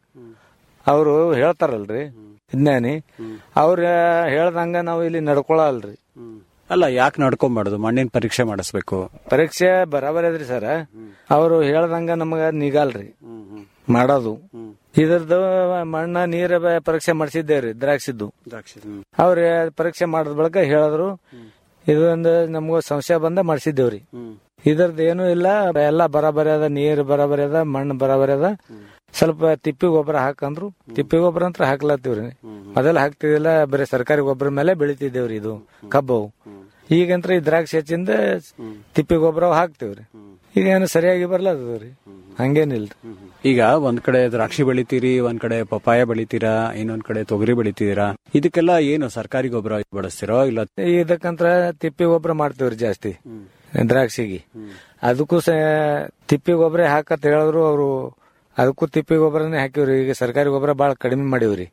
ಅವರು ಹೇಳ್ತಾರಲ್ರಿ ವಿಜ್ಞಾನಿ ಅವ್ರ ಹೇಳ್ದಂಗ ನಾವು ಇಲ್ಲಿ ನಡ್ಕೊಳಲ್ರಿ ಅಲ್ಲ ಯಾಕೆ ನಡ್ಕೊಂಬಾರ್ದು ಮಣ್ಣಿನ ಪರೀಕ್ಷೆ ಮಾಡಿಸ್ಬೇಕು ಪರೀಕ್ಷೆ ಬರಾಬರಿ ಅದ್ರಿ ಸರ್ ಅವರು ಹೇಳ್ದಂಗ ನಮಗ ನಿಗಲ್ರಿ ಮಾಡೋದು ಇದ್ರದ್ದು ಮಣ್ಣ ನೀರ ಬ- ಪರೀಕ್ಷೆ ಮಾಡಿಸಿದ್ದೇವ್ರಿ ದ್ರಾಕ್ಷಿದ್ದು ಅವ್ರ ಪರೀಕ್ಷೆ ಮಾಡಿದ ಬಳಿಕ ಹೇಳಿದ್ರು ಇದೊಂದು ನಮ್ಗ ಸಂಶಯ ಬಂದ ಮಾಡಿಸಿದ್ದೇವ್ರಿ ಇದ್ರದ್ದು ಏನೂ ಇಲ್ಲ ಎಲ್ಲ ಬರಾಬರಿ ಅದ ನೀರ್ ಬರಾಬರಿ ಅದ ಮಣ್ಣು ಬರಾಬರಿ ಅದ ಸ್ವಲ್ಪ ತಿಪ್ಪಿ ಗೊಬ್ಬರ ಹಾಕಂದ್ರು ತಿಪ್ಪಿ ಗೊಬ್ಬರ ಅಂತ ಹಾಕ್ಲತ್ತೀವ್ರಿ ಮೊದಲ ಹಾಕ್ತಿದಿಲ್ಲ ಬರೀ ಸರ್ಕಾರಿ ಗೊಬ್ಬರ ಮೇಲೆ ಬೆಳಿತಿದ್ದೇವ್ರಿ ಇದು ಕಬ್ಬು ಈಗಂತ್ರ ಈ ದ್ರಾಕ್ಷಿ ಹೆಚ್ಚಿಂದ ತಿಪ್ಪಿ ಗೊಬ್ಬರ ಹಾಕ್ತಿವ್ರಿ ಈಗ ಏನು ಸರಿಯಾಗಿ ಬರ್ಲತ್ತದ್ರಿ ಹಂಗೇನಿಲ್ರಿ ಈಗ ಒಂದ್ ಕಡೆ ದ್ರಾಕ್ಷಿ ಬೆಳಿತೀರಿ ಒಂದ್ ಕಡೆ ಪಪಾಯ ಬೆಳಿತೀರಾ ಇನ್ನೊಂದ್ ಕಡೆ ತೊಗರಿ ಬೆಳಿತೀರಾ ಇದಕ್ಕೆಲ್ಲ ಏನು ಸರ್ಕಾರಿ ಗೊಬ್ಬರ ಬಳಸ್ತೀರೋ ಇಲ್ಲ ಇದಕ್ಕಂತ್ರ ತಿಪ್ಪಿ ಗೊಬ್ಬರ ಮಾಡ್ತೀವ್ರಿ ಜಾಸ್ತಿ ದ್ರಾಕ್ಷಿಗೆ ಅದಕ್ಕೂ ಸ ತಿಪ್ಪಿ ಗೊಬ್ಬರ ಹಾಕತ್ ಹೇಳಿದ್ರು ಅವರು ಅದಕ್ಕೂ ತಿಪ್ಪಿ ಗೊಬ್ಬರನೇ ಹಾಕಿವ್ರಿ ಈಗ ಸರ್ಕಾರಿ ಗೊಬ್ಬರ ಬಾಳ ಕಡಿಮೆ ಮಾಡಿವ್ರಿ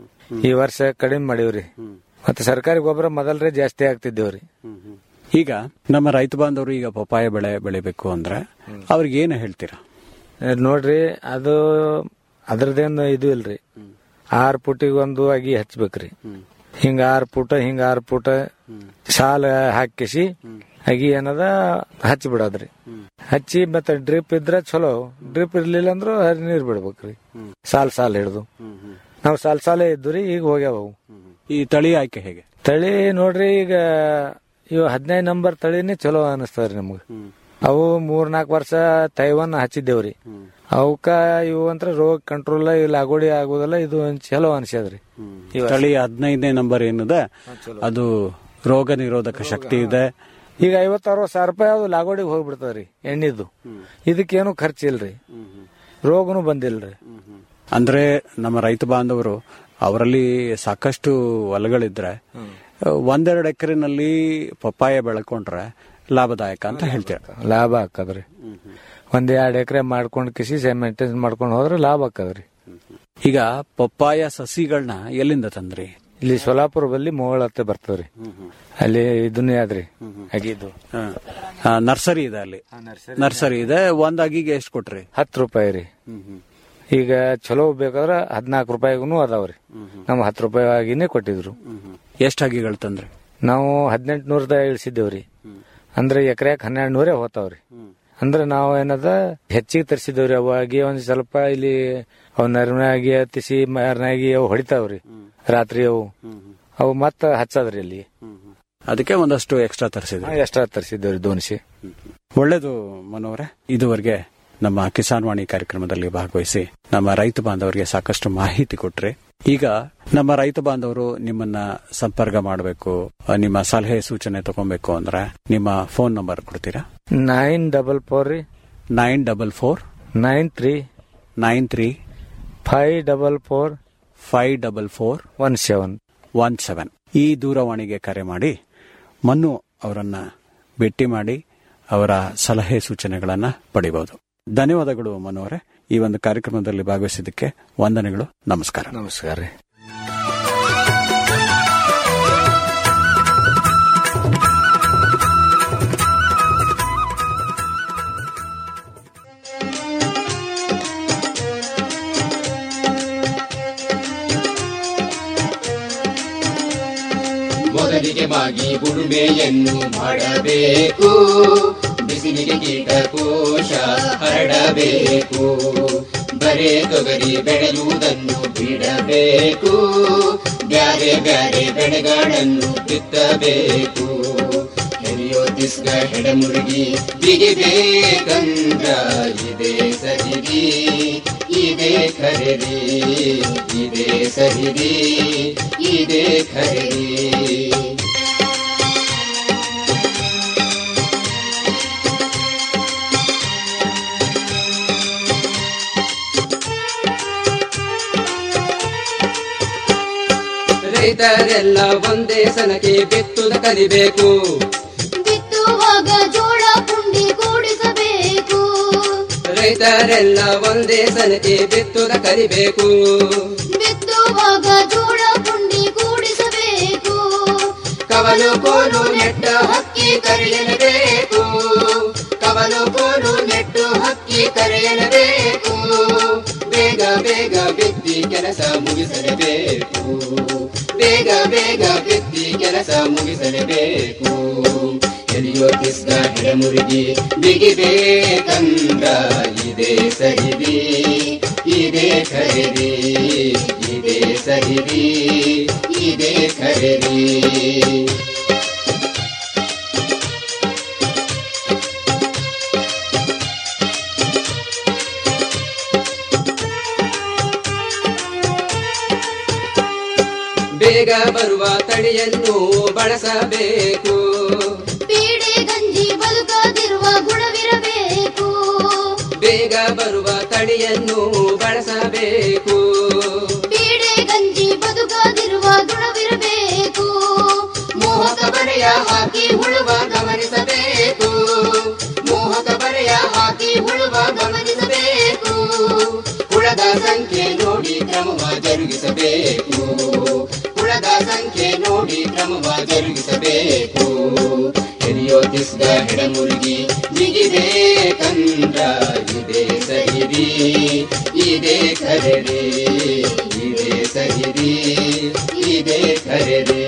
ಈ ವರ್ಷ ಕಡಿಮೆ ಮಾಡಿವ್ರಿ ಮತ್ತೆ ಸರ್ಕಾರಿ ಗೊಬ್ಬರ ಮೊದಲ್ರೆ ಜಾಸ್ತಿ ಆಗ್ತಿದ್ದೇವ್ರಿ ಈಗ ನಮ್ಮ ರೈತ ಬಾಂಧವರು ಈಗ ಪಪಾಯ ಬೆಳೆ ಬೆಳಿಬೇಕು ಅಂದ್ರೆ ಅವ್ರಿಗೆ ಏನು ಹೇಳ್ತೀರಾ ಅಹ್ ನೋಡ್ರಿ ಅದು ಅದ್ರದ್ದೇನು ಇದು ಇಲ್ರಿ ಆರ್ ಫುಟಿಗೆ ಒಂದು ಅಗಿ ಹಚ್ಬೇಕ್ರಿ ಹಿಂಗ ಆರ್ ಫುಟ ಹಿಂಗ ಆರ್ ಫುಟ ಸಾಲ ಹಾಕಿಸಿ ಅಗಿ ಏನದ ಹಚ್ಚಿ ಬಿಡೋದ್ರಿ ಹಚ್ಚಿ ಮತ್ತೆ ಡ್ರಿಪ್ ಇದ್ರ ಚಲೋ ಡ್ರಿಪ್ ಇರ್ಲಿಲ್ಲ ಅಂದ್ರೂ ಹರಿ ನೀರ್ ಬಿಡ್ಬೇಕ್ರಿ ಸಾಲ್ ಸಾಲ್ ಹಿಡ್ದು ನಾವು ಸಾಲ್ ಸಾಲೇ ಇದ್ದುರಿ ಈಗ ಹೋಗ್ಯಾವ ಅವು. ಈ ತಳಿ ಆಯ್ಕೆ ಹೇಗೆ ತಳಿ ನೋಡ್ರಿ ಈಗ ಇವು ಹದಿನೈದು ನಂಬರ್ ತಳಿನೇ ಚಲೋ ಅನಿಸ್ತದ್ರಿ ನಮ್ಗ ಅವು ಮೂರ್ ನಾಲ್ಕು ವರ್ಷ ತೈವಾನ್ ಹಚ್ಚಿದ್ದೇವ್ರಿ ಅವಕ್ಕ ಇವು ಅಂತ್ರ ರೋಗ ಕಂಟ್ರೋಲ್ ಇಲ್ಲ ಆಗೋಡಿ ಆಗೋದಲ್ಲ ಇದು ಒಂದ್ ಚಲೋ ಅನ್ಸ್ಯದ್ರಿ ಈ ವರ್ಷ. ತಳಿ ಹದಿನೈದನೇ ನಂಬರ್ ಏನಿದೆ ಅದು ರೋಗ ನಿರೋಧಕ ಶಕ್ತಿ ಇದೆ ಈಗ ಐವತ್ತು ಅರವತ್ತು ಸಾವಿರ ರೂಪಾಯಿ ಅದು ಲಾಗೋಡಿಗೆ ಹೋಗ್ಬಿಡ್ತದ್ರಿ ಎಣ್ಣಿದ್ದು ಇದಕ್ಕೇನು ಖರ್ಚು ಇಲ್ರಿ ರೋಗನು ಬಂದಿಲ್ರಿ ಅಂದ್ರೆ ನಮ್ಮ ರೈತ ಬಾಂಧವರು ಅವರಲ್ಲಿ ಸಾಕಷ್ಟು ಹೊಲಗಳಿದ್ರೆ ಒಂದೆರಡು ಎಕರೆನಲ್ಲಿ ಪಪ್ಪಾಯ ಬೆಳ್ಕೊಂಡ್ರೆ ಲಾಭದಾಯಕ ಅಂತ ಹೇಳ್ತೀರ ಲಾಭ ಆಕದ್ರಿ ಒಂದ್ ಎರಡ್ ಎಕರೆ ಮಾಡ್ಕೊಂಡ್ ಕಿಸಿ ಮೇಂಟೈನ್ ಮಾಡ್ಕೊಂಡ್ ಹೋದ್ರೆ ಲಾಭ ಆಕದ್ರಿ ಈಗ ಪಪ್ಪಾಯ ಸಸಿಗಳನ್ನ ಎಲ್ಲಿಂದ ತಂದ್ರಿ ಇಲ್ಲಿ ಸೋಲಾಪುರ ಬಲ್ಲಿ ಮೊಗಳ ಹತ್ತೆ ಬರ್ತದ್ರಿ ಅಲ್ಲಿ ಇದನ್ನೇ ಆದ್ರಿ ಅಗಿದು ನರ್ಸರಿ ಇದೆ ಅಲ್ಲಿ ನರ್ಸರಿ ಇದೆ ಒಂದ್ ಅಗಿಗೆ ಎಷ್ಟು ಕೊಟ್ರಿ ಹತ್ತು ರೂಪಾಯಿ ರೀ ಈಗ ಚಲೋ ಬೇಕಾದ್ರ ಹದಿನಾಲ್ಕು ರೂಪಾಯಿಗೂ ಅದಾವ್ರಿ ನಮ್ ಹತ್ತು ರೂಪಾಯಿ ಆಗಿನೇ ಕೊಟ್ಟಿದ್ರು ಎಷ್ಟ್ ಅಗಿಗಳು ತಂದ್ರಿ ನಾವು ಹದಿನೆಂಟು ನೂರದ ಇಳಿಸಿದ್ದೇವ್ರಿ ಅಂದ್ರೆ ಎಕರೆಕ್ ಹನ್ನೆರಡು ನೂರೇ ಹೋತಾವ್ರಿ ಅಂದ್ರೆ ನಾವು ಏನದ ಹೆಚ್ಚಿಗೆ ತರಿಸಿದೇವ್ರಿ ಅವಾಗಿ ಒಂದ್ ಸ್ವಲ್ಪ ಇಲ್ಲಿ ಅವ್ ನರ್ನಾಗಿ ಹತ್ತಿಸಿ ಮರ್ನಾಗಿ ಅವು ಹೊಡಿತಾವ್ರಿ ರಾತ್ರಿ ಅವು ಅವು ಮತ್ತ ಹಚ್ಚದ್ರಿ ಅಲ್ಲಿ ಅದಕ್ಕೆ ಒಂದಷ್ಟು ಎಕ್ಸ್ಟ್ರಾ ತರಿಸಿದ್ರಿ ಎಷ್ಟ್ರಾ ತರಿಸಿದ್ದೇವ್ರಿ ದೋನ್ಸಿ ಒಳ್ಳೇದು ಮನೋರೆ ಇದುವರೆಗೆ ನಮ್ಮ ಕಿಸಾನ್ ವಾಣಿ ಕಾರ್ಯಕ್ರಮದಲ್ಲಿ ಭಾಗವಹಿಸಿ ನಮ್ಮ ರೈತ ಬಾಂಧವರಿಗೆ ಸಾಕಷ್ಟು ಮಾಹಿತಿ ಕೊಟ್ರಿ ಈಗ ನಮ್ಮ ರೈತ ಬಾಂಧವರು ನಿಮ್ಮನ್ನ ಸಂಪರ್ಕ ಮಾಡಬೇಕು ನಿಮ್ಮ ಸಲಹೆ ಸೂಚನೆ ತಗೊಬೇಕು ಅಂದ್ರೆ ನಿಮ್ಮ ಫೋನ್ ನಂಬರ್ ಕೊಡ್ತೀರಾ ನೈನ್ ಡಬಲ್ ಫೋರ್ ರೀ nine double four nine three nine three five double four five double four one seven one seven ಈ ದೂರವಾಣಿಗೆ ಕರೆ ಮಾಡಿ ಮನ್ನು ಅವರನ್ನ ಭೇಟಿ ಮಾಡಿ ಅವರ ಸಲಹೆ ಸೂಚನೆಗಳನ್ನ ಪಡಿಬಹುದು ಧನ್ಯವಾದಗಳು ಮನು ಅವರೇ ಈ ಒಂದು ಕಾರ್ಯಕ್ರಮದಲ್ಲಿ ಭಾಗವಹಿಸಿದ್ದಕ್ಕೆ ವಂದನೆಗಳು ನಮಸ್ಕಾರ ನಮಸ್ಕಾರ ರೀ ಮೊದಲಿಗೆ ಮಾಗಿ ಉಳುಮೆಯನ್ನು ಮಾಡಬೇಕು ಬಿಸಿಲಿಗೆ ಕೀಟಕೋಶ ಹರಡಬೇಕು ಬರೇ ತೊಗರಿ ಬೆಳೆಯುವುದನ್ನು ಬಿಡಬೇಕು ಬ್ಯಾರೆ ಬ್ಯಾರೆ ಬೆಳೆಗಳನ್ನು ಬಿತ್ತಬೇಕು ಎಲಿಯೋತಿಸ್ಗ ಹೆಡಮುರುಗಿ ಬಿಗಿಬೇಕಂದ್ರ ಇದೇ ಸರಿರಿ ಇದೇ ಖರೀರಿ ಇದೇ ಸರಿರಿ ಇದೇ ಖರೀರಿ ರೈತರೆಲ್ಲ ಒಂದೇ ಸನಕ್ಕೆ ಬಿತ್ತುದ ಕಲಿಬೇಕು ಬಿತ್ತುವಾಗ ಜೋಳ ಪುಂಡಿ ಕೂಡಿಸಬೇಕು ರೈತರೆಲ್ಲ ಒಂದೇ ಸನಕ್ಕೆ ಬಿತ್ತುದ ಕಲಿಬೇಕು ಬಿತ್ತುವಾಗ ಜೋಳ ಪುಂಡಿ ಕೂಡಿಸಬೇಕು ಕವಲು ಕೋಲು ನೆಟ್ಟ ಹಕ್ಕಿ ಕರೆಯಲೇಬೇಕು ಕವಲು ಕೋಲು ನೆಟ್ಟು ಹಕ್ಕಿ ಕರೆಯಲೇಬೇಕು ಬೇಗ ಬೇಗ ಬಿತ್ತಿ ಕೆಲಸ ಮುಗಿಸಲೇಬೇಕು ಬೇಗ ಬೇಗ ಬಿತ್ತಿ ಕೆಲಸ ಮುಗಿಸಲೇಬೇಕು ಎಲಿಯೋ ಕಿಸ್ಗ ಹೆಡಮುರುಗಿ ಬಿಗಿಬೇಕಂದ್ರ ಇದೇ ಸರಿದಿ ಇದೇ ಖರೀದಿ ಇದೇ ಸರಿದಿ ಇದೇ ಖರೀದಿ ಬೇಗ ಬರುವ ತಳಿಯನ್ನು ಬಳಸಬೇಕು ಪೀಡೆ ಗಂಜಿ ಬದುಕದಿರುವ ಗುಣವಿರಬೇಕು ಬೇಗ ಬರುವ ತಳಿಯನ್ನು ಬಳಸಬೇಕು ಪೀಡೆ ಗಂಜಿ ಬದುಕದಿರುವ ಗುಣವಿರಬೇಕು ಮೋಹಕ ಬರೆಯ ಹಾಕಿ ಉಳುವ ಗಮನಿಸಬೇಕು ಮೋಹಕ ಬರೆಯ ಹಾಕಿ ಉಳುವ ಗಮನಿಸಬೇಕು ಹುಳದ ಸಂಖ್ಯೆ ನೋಡಿ ಕ್ರಮವ ಜರುಗಿಸಬೇಕು ಹುಳದ ಸಂಖ್ಯೆ ನೋಡಿ ಕ್ರಮವ ಜರುಗಿಸಬೇಕು ಎಲಿಯೋ ತಿಸ್ಗ ಹೆಡಮುರುಗಿ ಬಿಗಿಬೇಕಂದ್ರ ಇದೇ ಸಹಿರಿ ಇದೇ ಖರೀರಿ ಇದೇ ಸಹಿರಿ ಇದೇ ಖರೀರಿ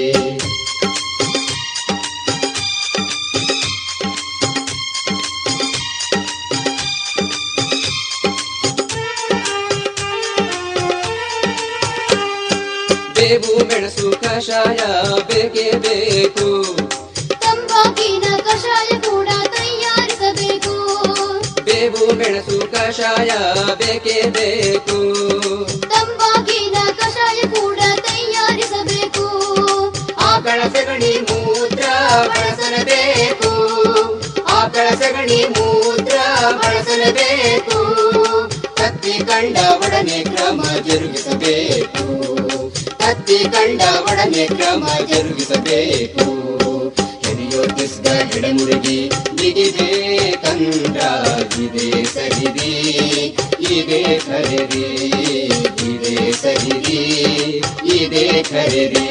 ಬೇವು ಮೆಣಸು ಕಷಾಯ ಬೇಕೇ ಬೇಕು ತಂಬಾಕಿನ ಕಷಾಯ ಕೂಡ ತಯಾರಿಸಬೇಕು ಬೇವು ಮೆಣಸು ಕಷಾಯ ಬೇಕೇ ಬೇಕು ತಂಬಾಕಿನ ಕಷಾಯ ಕೂಡ ತಯಾರಿಸಬೇಕು ಆಕಳ ಸಗಣಿ ಮೂತ್ರ ಬಳಸಲೇಬೇಕು ಆಕಳ ಸಗಣಿ ಮೂತ್ರ ಬಳಸಲೇಬೇಕು ಕತ್ತಿ ಕಂಡ ಒಡನೆ ಕ್ರಮ ಜರುಗಿಸಬೇಕು ಕತ್ತಿ ಕಂಡ ಒಡನೆ ಕ್ರಮ ಜರುಗಿಸಬೇಕು ಎಲಿಯೋ ತಿಸ್ಗ ಹೆಡಮುರುಗಿ ಬಿಗಿಬೇಕಂದ್ರ ಇದೇ ಸರಿದಿ ಇದೇ ಖರೀದಿ ಇದೇ ಸರಿದಿ ಇದೇ ಖರೀದಿ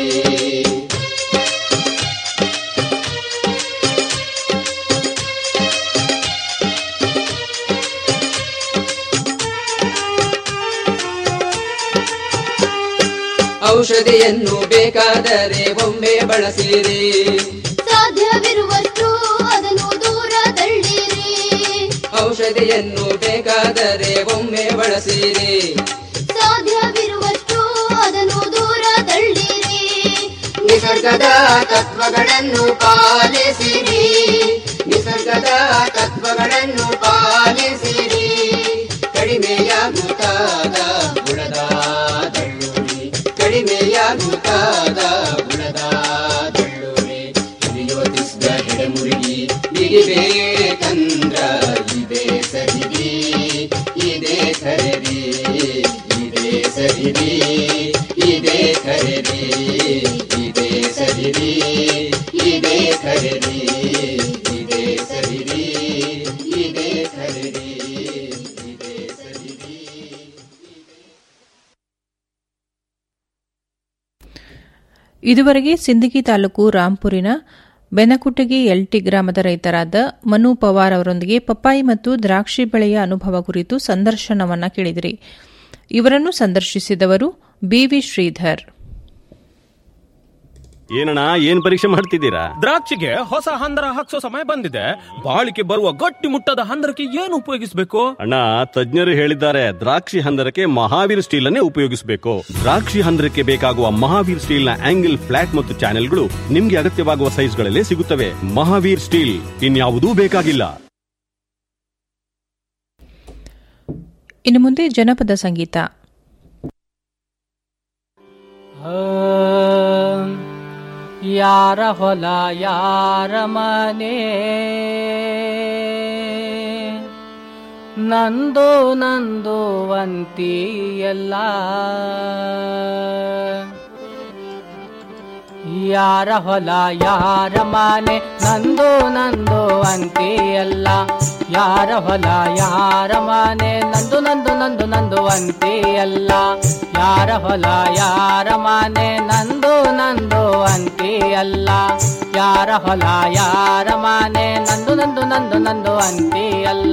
ಔಷಧಿಯನ್ನು ಬೇಕಾದರೆ ಒಮ್ಮೆ ಬಳಸಿರಿ ಸಾಧ್ಯವಿರುವಷ್ಟು ಅದನ್ನು ದೂರ ತಳ್ಳಿರಿ ಔಷಧಿಯನ್ನು ಬೇಕಾದರೆ ಒಮ್ಮೆ ಬಳಸಿರಿ ಸಾಧ್ಯವಿರುವಷ್ಟು ಅದನ್ನು ದೂರ ತಳ್ಳಿರಿ ನಿಸರ್ಗದ ತತ್ವಗಳನ್ನು ಪಾಲಿಸಿರಿ ನಿಸರ್ಗದ ತತ್ವಗಳನ್ನು ಪಾಲಿಸಿರಿ ಕಡಿಮೆಯಾಗುತ್ತಾದ ಬುಡದ ದಳ್ಳುರಿ ಕಡಿಮೆಯಾಗುತ್ತಾದ ಬುಡದ ದಳ್ಳುರಿ ಹಿರಿಯೋ ತಿಸ್ಗ ಹೆಡಮುರುಗಿ ಬಿಗಿಬೇಕಂದ್ರ ಇದೇ ಸರಿದಿ ಇದೇ ಖರೀದಿ ಇದೇ ಸರಿದಿ ಇದೇ ಖರೀದಿ ಇದೇ ಸರಿದಿ ಇದೇ ಖರೀದಿ ಇದೇ ಸರಿದಿ ಇದೇ ಖರೀದಿ ಇದೇ ಸರಿದಿ ಇದುವರೆಗೆ ಸಿಂದಗಿ ತಾಲೂಕು ರಾಂಪುರಿನ ಬೆನಕುಟಗಿ ಎಲ್ಟಿ ಗ್ರಾಮದ ರೈತರಾದ ಮನು ಪವಾರ್ ಅವರೊಂದಿಗೆ ಪಪ್ಪಾಯಿ ಮತ್ತು ದ್ರಾಕ್ಷಿ ಬೆಳೆಯ ಅನುಭವ ಕುರಿತು ಸಂದರ್ಶನವನ್ನ ಕೇಳಿದಿರಿ ಇವರನ್ನು ಸಂದರ್ಶಿಸಿದವರು ಬಿವಿ ಶ್ರೀಧರ್ ಏನಣ್ಣ ಏನ್ ಪರೀಕ್ಷೆ ಮಾಡ್ತಿದ್ದೀರಾ ದ್ರಾಕ್ಷಿಗೆ ಹೊಸ ಹಂದರ ಹಾಕ್ಸೋ ಸಮಯ ಬಂದಿದೆ ಬಾಳಿಕೆ ಬರುವ ಗಟ್ಟಿ ಮುಟ್ಟದ ಹಂದರಕ್ಕೆ ಏನು ಉಪಯೋಗಿಸಬೇಕು ಅಣ್ಣ ತಜ್ಞರು ಹೇಳಿದ್ದಾರೆ ದ್ರಾಕ್ಷಿ ಹಂದರಕ್ಕೆ ಮಹಾವೀರ್ ಸ್ಟೀಲ್ ಅನ್ನೇ ಉಪಯೋಗಿಸಬೇಕು ದ್ರಾಕ್ಷಿ ಹಂದರಕ್ಕೆ ಬೇಕಾಗುವ ಮಹಾವೀರ್ ಸ್ಟೀಲ್ ನ ಆಂಗಲ್ ಫ್ಲಾಟ್ ಮತ್ತು ಚಾನೆಲ್ಗಳು ನಿಮ್ಗೆ ಅಗತ್ಯವಾಗುವ ಸೈಜ್ಗಳಲ್ಲಿ ಸಿಗುತ್ತವೆ ಮಹಾವೀರ್ ಸ್ಟೀಲ್ ಇನ್ಯಾವುದೂ ಬೇಕಾಗಿಲ್ಲ ಇನ್ನು ಮುಂದೆ ಜನಪದ ಸಂಗೀತ ಯಾರ ಹೊಲ ಯಾರ ಮನೆ ನಂದು ನಂದು ಅಂತಿ ಎಲ್ಲ ಯಾರ ಹೊಲ ಯಾರ ಮನೆ ನಂದು ನಂದು ಅಂತಿ ಎಲ್ಲ ಯಾರ ಹೊಲ ಯಾರ ಮನೆ ನಂದು ನಂದು ನಂದು ನಂದು ಅಂತಿ ಎಲ್ಲ ಯಾರ ಹೊಲ ಯಾರ ಮನೆ ನಂದು ನಂದು ಅಂತಿ ಅಲ್ಲ ಯಾರ ಹೊಲ ಯಾರ ಮನೆ ನಂದು ನಂದು ನಂದು ನಂದು ಅಂತಿ ಅಲ್ಲ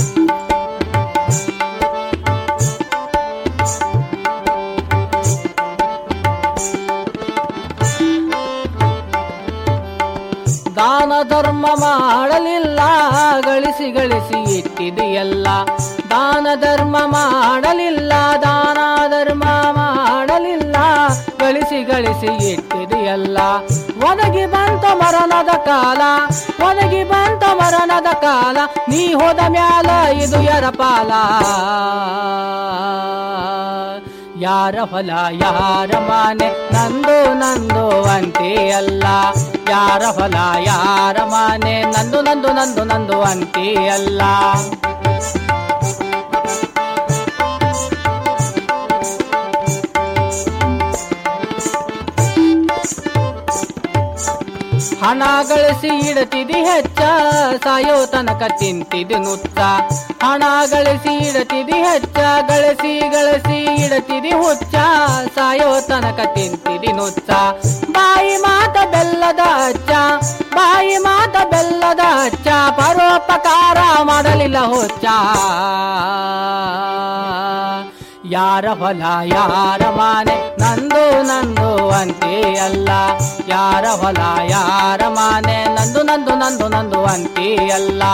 ದಾನ ಧರ್ಮ ಮಾಡಲಿಲ್ಲ ಗಳಿಸಿ ಗಳಿಸಿ ಇಟ್ಟಿದೆಯಲ್ಲ ದಾನ ಧರ್ಮ ಮಾಡಲಿಲ್ಲ ದಾನ ಧರ್ಮ ಮಾಡಲಿಲ್ಲ ಗಳಿಸಿ ಗಳಿಸಿ ಇಟ್ಟಿದೆಯಲ್ಲ ಒದಗಿ ಬಂತ ಮರಣದ ಕಾಲ ಒದಗಿ ಬಂತ ಮರಣದ ಕಾಲ ನೀ ಹೋದ ಮ್ಯಾಲ ಇದು ಯರ ಪಾಲ ಯಾರ ಹೊಲ ಯಾರ ಮನೆ ನಂದು ನಂದು ಅಂತೆ ಅಲ್ಲ ಯಾರ ಹೊಲ ಯಾರ ಮನೆ ನಂದು ನಂದು ನಂದು ನಂದು ಅಂತೆ ಅಲ್ಲ ಹಣ ಗಳಿಸಿ ಇಡತಿದಿ ಹೆಚ್ಚ ಸಾಯೋ ತನಕ ತಿಂತಿದಿ ನುಚ್ಚ ಹಣ ಗಳಿಸಿ ಇಡತಿದಿ ಹೆಚ್ಚ ಗಳಿಸಿ ಗಳಿಸಿ ಇಡತಿದಿ ಹುಚ್ಚ ಸಾಯೋ ತನಕ ತಿಂತಿದಿ ನುಚ್ಚ ಬಾಯಿ ಮಾತ ಬೆಲ್ಲದ ಅಚ್ಚ ಬಾಯಿ ಮಾತ ಬೆಲ್ಲದ ಅಚ್ಚ ಪರೋಪಕಾರ ಮಾಡಲಿಲ್ಲ ಹುಚ್ಚ ಯಾರ ಹೊಲ ಯಾರ ಮಾನೆ ನಂದು ನಂದು ಅಂತೆ ಅಲ್ಲ ಯಾರ ಹೊಲ ಯಾರ ಮಾನೆ ನಂದು ನಂದು ನಂದು ನಂದು ಅಂತೆ ಅಲ್ಲ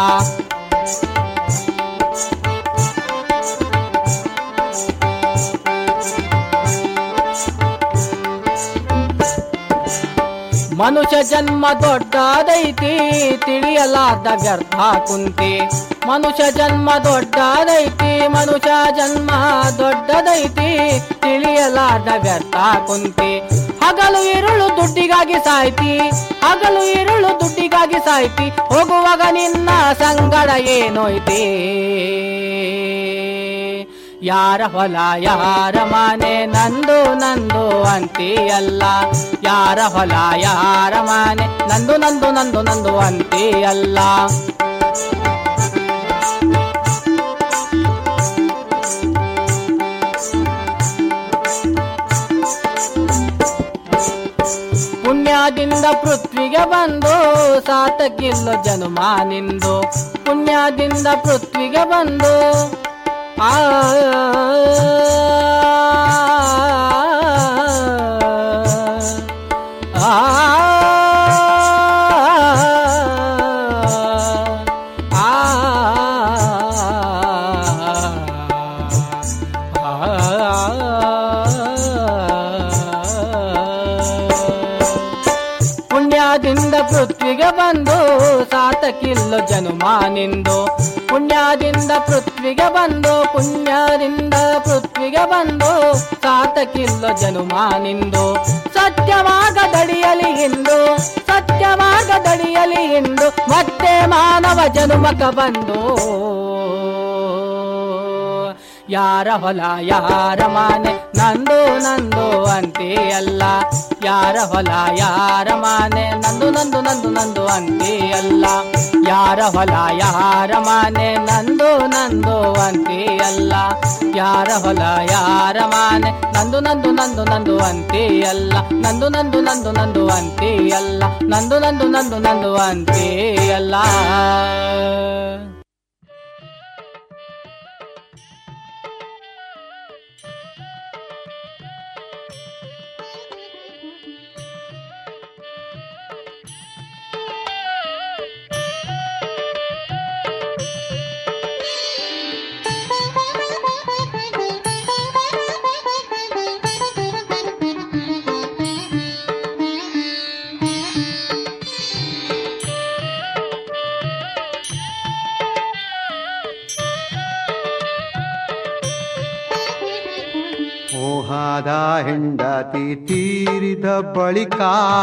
ಮನುಷ್ಯ ಜನ್ಮ ದೊಡ್ಡದೈತಿ ತಿಳಿಯಲಾದ ವ್ಯರ್ಥ ಕುಂತಿ ಮನುಷ್ಯ ಜನ್ಮ ದೊಡ್ಡದೈತಿ ಮನುಷ್ಯ ಜನ್ಮ ದೊಡ್ಡದೈತಿ ತಿಳಿಯಲಾದ ವ್ಯರ್ಥ ಕುಂತಿ ಹಗಲು ಇರುಳು ದುಡ್ಡಿಗಾಗಿ ಸಾಯ್ತಿ ಹಗಲು ಇರುಳು ದುಡ್ಡಿಗಾಗಿ ಸಾಯ್ತಿ ಹೋಗುವಾಗ ನಿನ್ನ ಸಂಗಡ ಏನೋಯ್ತಿ ಯಾರ ಹೊಲ ಯಾರ ಮನೆ ನಂದು ನಂದು ಅಂತಿ ಅಲ್ಲ ಯಾರ ಹೊಲ ಯಾರ ಮನೆ ನಂದು ನಂದು ನಂದು ನಂದು ಅಂತಿ ಅಲ್ಲ ಪುಣ್ಯದಿಂದ ಪೃಥ್ವಿಗೆ ಬಂದು ಸಾತಕ್ಕಿಲ್ಲ ಜನುಮ ನಿಂದು ಪುಣ್ಯದಿಂದ ಪೃಥ್ವಿಗೆ ಬಂದು ಆ ಪುಣ್ಯದಿಂದ ಪೃಥ್ವಿಗೆ ಬಂದು ಸಾತಕ್ಕಿಲ್ಲ ಜನುಮ ನಿಂದು ಪುಣ್ಯದಿಂದ ಪೃಥ್ವಿಗೆ ಬಂದು ಪುಣ್ಯದಿಂದ ಪೃಥ್ವಿಗೆ ಬಂದು ಸಾತಕ್ಕಿಲ್ಲ ಜನುಮ ನಿಂದು ಸತ್ಯವಾಗದಡಿಯಲಿ ಇಂದು ಸತ್ಯವಾಗದಡಿಯಲಿ ಇಂದು ಮತ್ತೆ ಮಾನವ ಜನುಮಕ ಬಂದು ಯಾರ ಹೊಲ ಯಾರ ಮಾನೆ ನಂದು ನಂದು ಅಂತೆ ಅಲ್ಲ ಯಾರ ಹೊಲ ಯಾರ ಮಾನೆ ನಂದು ನಂದು ನಂದು ನಂದು ಅಂತೆ ಅಲ್ಲ ಯಾರ ಹೊಲ ಯಾರ ಮಾನೆ ನಂದು ನಂದು ಅಂತೆ ಅಲ್ಲ ಯಾರ ಹೊಲ ಯಾರ ಮಾನೆ ನಂದು ನಂದು ನಂದು ನಂದು ಅಂತೆ ಅಲ್ಲ ನಂದು ನಂದು ನಂದು ನಂದು ಅಂತೆ ಅಲ್ಲ ನಂದು ನಂದು ನಂದು ನಂದು ಅಂತೆ ಅಲ್ಲ ಮೋಹದ ಹೆಂಡತಿ ತೀರಿದ ಬಳಿಕ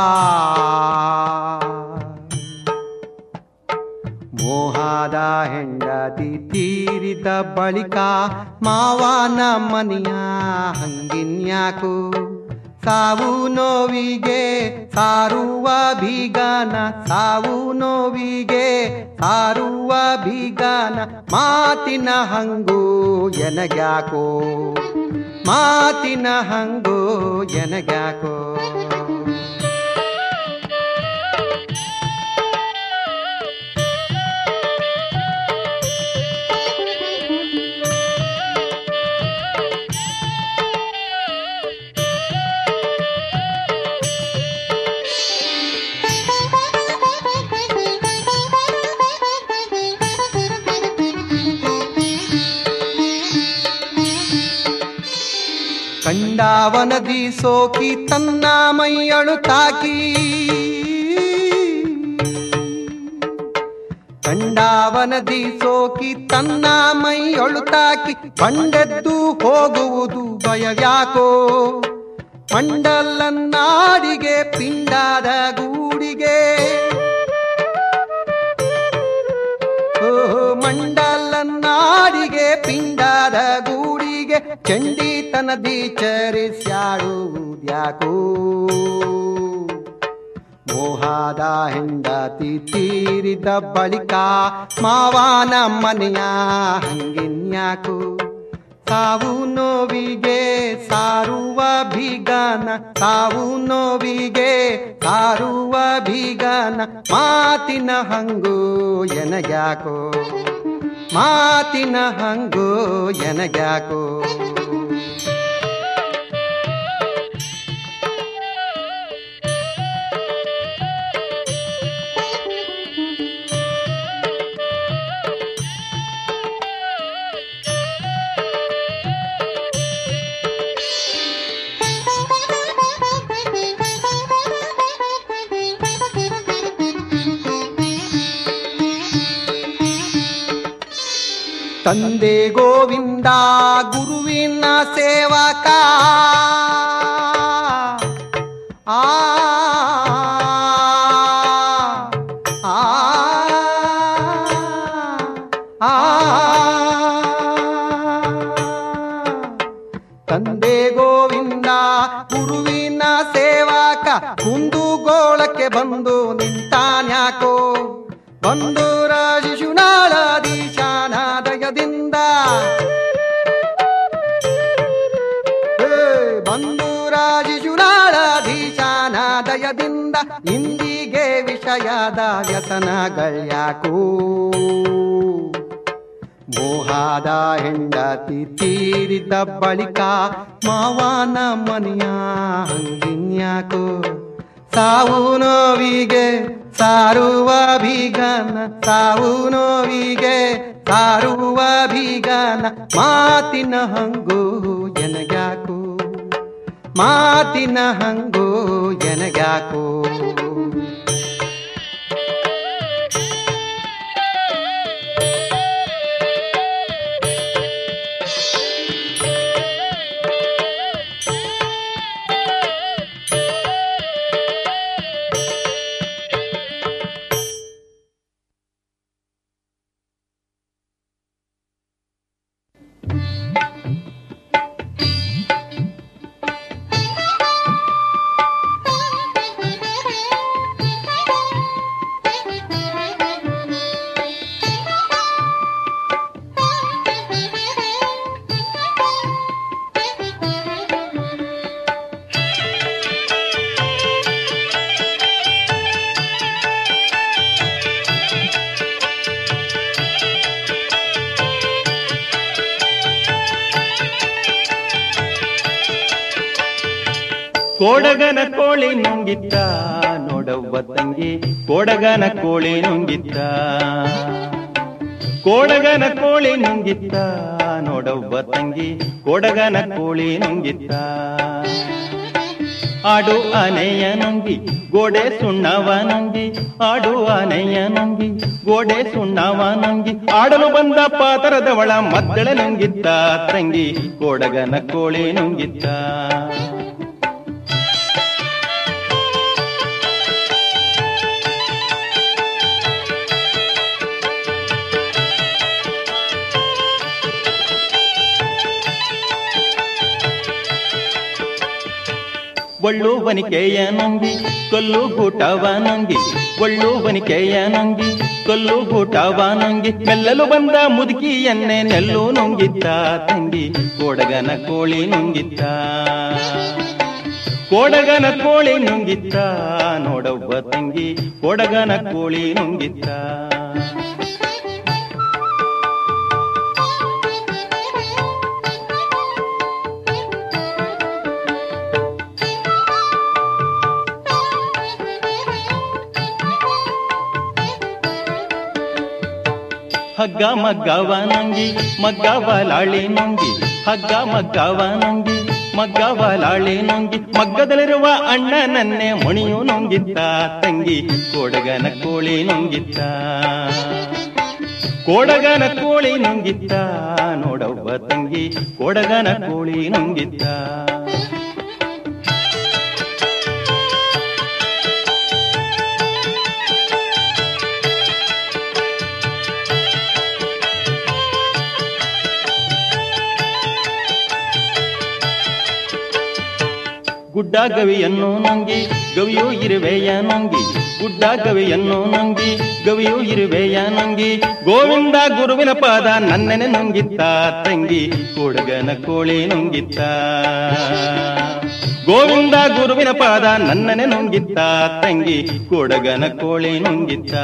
ಮೋಹದ ಹೆಂಡತಿ ತೀರಿದ ಬಳಿಕ ಮಾವನ ಮನೆಯ ಹಂಗಿನ್ಯಾಕು ಸಾವು ನೋವಿಗೆ ಸಾರುವ ಬೀಗನ ಸಾವು ನೋವಿಗೆ ಸಾರುವ ಬೀಗನ ಮಾತಿನ ಹಂಗು ಎನಗ್ಯಾಕೋ ಮಾತಿನ ಹಂಗು ಎನಗ್ಯಾಕೋ ಕಂಡಾವನದಿ ಸೋಕಿ ತನ್ನ ಮೈಯಳು ತಾಕಿ ಕಂಡಾವನದಿ ಸೋಕಿ ತನ್ನ ಮೈಯೊಳು ತಾಕಿ ಬಂಡೆದ್ದು ಹೋಗುವುದು ಭಯವ್ಯಾಕೋ ಮಂಡಲನ್ನಾಡಿಗೆ ಪಿಂಡಾದ ಗೂಡಿಗೆ ಓ ಮಂಡಲನ್ನಾಡಿಗೆ ಪಿಂಡಾದ ಗೂಡಿಗೆ ಚಂಡಿತನದಿ ಚರಿಸ್ಯಾಡುವುದ್ಯಾಕೋ ಮೋಹದ ಹೆಂಡತಿ ತೀರಿದ ಬಳಿಕ ಮಾವನ ಮನೆಯ ಹಂಗಿನ್ಯಾಕು ಸಾವು ನೋವಿಗೆ ಸಾರುವ ಬೀಗನ ಸಾವು ನೋವಿಗೆ ಸಾರುವ ಬೀಗನ ಮಾತಿನ ಹಂಗು ಎನಗ್ಯಾಕೋ ಮಾತಿನ ಹಂಗು ಎನಗ್ಯಾಕೋ ತಂದೆ ಗೋವಿಂದ ಗುರುವಿನ ಸೇವಕ ಆ ಆ, ಆ, ತಂದೆ ಗೋವಿಂದ ಗುರುವಿನ ಸೇವಕ ಕುಂದುಗೋಳಕ್ಕೆ ಬಂದು ನಿಂತಾನ್ಯಾಕೋ ಬಂದು ಶಿಶುನಾಳದೀಶಾನಾದಯದಿಂದ ಬಂದು ಶಿಶುನಾಳಧೀಶಾನಾದಯದಿಂದ ಇಂದಿಗೆ ವಿಷಯದ ವ್ಯಸನಗಳ್ಯಾಕೋ ಮೋಹದ ಹೆಂಡತಿ ತೀರಿದ ಬಳಿಕ ಮಾವನ ಮನೆಯ ಹಂಗಿನ್ಯಾಕೋ ಸಾವು ನೋವಿಗೆ ಸಾರುವ ಬೀಗನ ಸಾವು ನೋವಿಗೆ ಸಾರುವ ಬೀಗನ ಮಾತಿನ ಹಂಗು ಎನಗ್ಯಾಕೋ ಮಾತಿನ ಹಂಗು ಎನಗ್ಯಾಕೋ ಕೋಡಗನ ಕೋಳಿ ನುಂಗಿತ್ತ ನೋಡವ್ವ ತಂಗಿ ಕೋಡಗನ ಕೋಳಿ ನುಂಗಿತ್ತ ಕೋಡಗನ ಕೋಳಿ ನುಂಗಿತ್ತ ನೋಡವ್ವ ತಂಗಿ ಕೋಡಗನ ಕೋಳಿ ನುಂಗಿತ್ತ ಆಡು ಆನೆಯ ನುಂಗಿ ಗೋಡೆ ಸುಣ್ಣವ ನುಂಗಿ ಆಡು ಆನೆಯ ನುಂಗಿ ಗೋಡೆ ಸುಣ್ಣವ ನುಂಗಿ ಆಡಲು ಬಂದ ಪಾತರದವಳ ಮದ್ದಳೆ ನುಂಗಿದ್ದ ತಂಗಿ ಕೋಡಗನ ಕೋಳಿ ನುಂಗಿದ್ದ ಒಳ್ಳು ವನಿಕೆಯ ನುಂಗಿ ಕೊಲ್ಲು ಗೂಟವ ನುಂಗಿ ಒಳ್ಳು ವನಿಕೆಯ ನುಂಗಿ ಕೊಲ್ಲು ಗೂಟವ ನುಂಗಿ ಮೆಲ್ಲಲು ಬಂದ ಮುದುಕಿಯನ್ನೇ ನೆಲ್ಲು ನುಂಗಿದ್ದ ತಂಗಿ ಕೋಡಗನ ಕೋಳಿ ನುಂಗಿದ್ದ ಕೋಡಗನ ಕೋಳಿ ನುಂಗಿದ್ದ ನೋಡವ್ವ ತಂಗಿ ಕೋಡಗನ ಕೋಳಿ ನುಂಗಿದ್ದ ಹಗ್ಗ ಮಗ್ಗವ ನಂಗಿ ಮಗ್ಗವ ಲಾಳಿ ನುಂಗಿ ಹಗ್ಗ ಮಗ್ಗವ ನಂಗಿ ಮಗ್ಗವ ಲಾಳಿ ನುಂಗಿ ಮಗ್ಗದಲ್ಲಿರುವ ಅಣ್ಣನನ್ನೇ ಮಣಿಯು ನುಂಗಿದ್ದ ತಂಗಿ ಕೋಡಗನ ಕೋಳಿ ನುಂಗಿದ್ದ ಕೋಡಗನ ಕೋಳಿ ನುಂಗಿದ್ದ ನೋಡವ್ವ ತಂಗಿ ಕೋಡಗನ ಕೋಳಿ ನುಂಗಿದ್ದ ಗುಡ್ಡ ಗವಿಯನ್ನು ನುಂಗಿ ಗವಿಯು ಇರುವೆಯ ನುಂಗಿ ಗುಡ್ಡ ಗವಿಯನ್ನು ನುಂಗಿ ಗವಿಯು ಇರುವೆಯ ನುಂಗಿ ಗೋವಿಂದ ಗುರುವಿನ ಪಾದ ನನ್ನೆನೆ ನುಂಗಿತ್ತ ತಂಗಿ ಕೋಡಗನ ಕೋಳಿ ನುಂಗಿತ್ತ ಗೋವಿಂದ ಗುರುವಿನ ಪಾದ ನನ್ನನೆ ನುಂಗಿತ್ತ ತಂಗಿ ಕೋಡಗನ ಕೋಳಿ ನುಂಗಿತ್ತ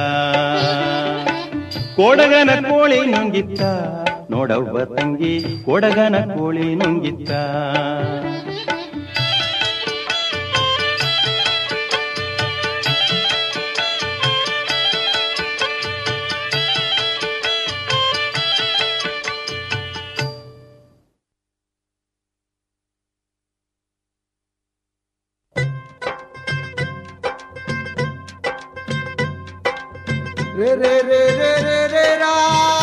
ಕೋಡಗನ ಕೋಳಿ ನುಂಗಿತ್ತ ನೋಡವ್ವ ತಂಗಿ ಕೋಡಗನ ಕೋಳಿ ನುಂಗಿತ್ತ ರೇ ರೇ ರೇ ರೇ ರೇ ರೇ ರಾ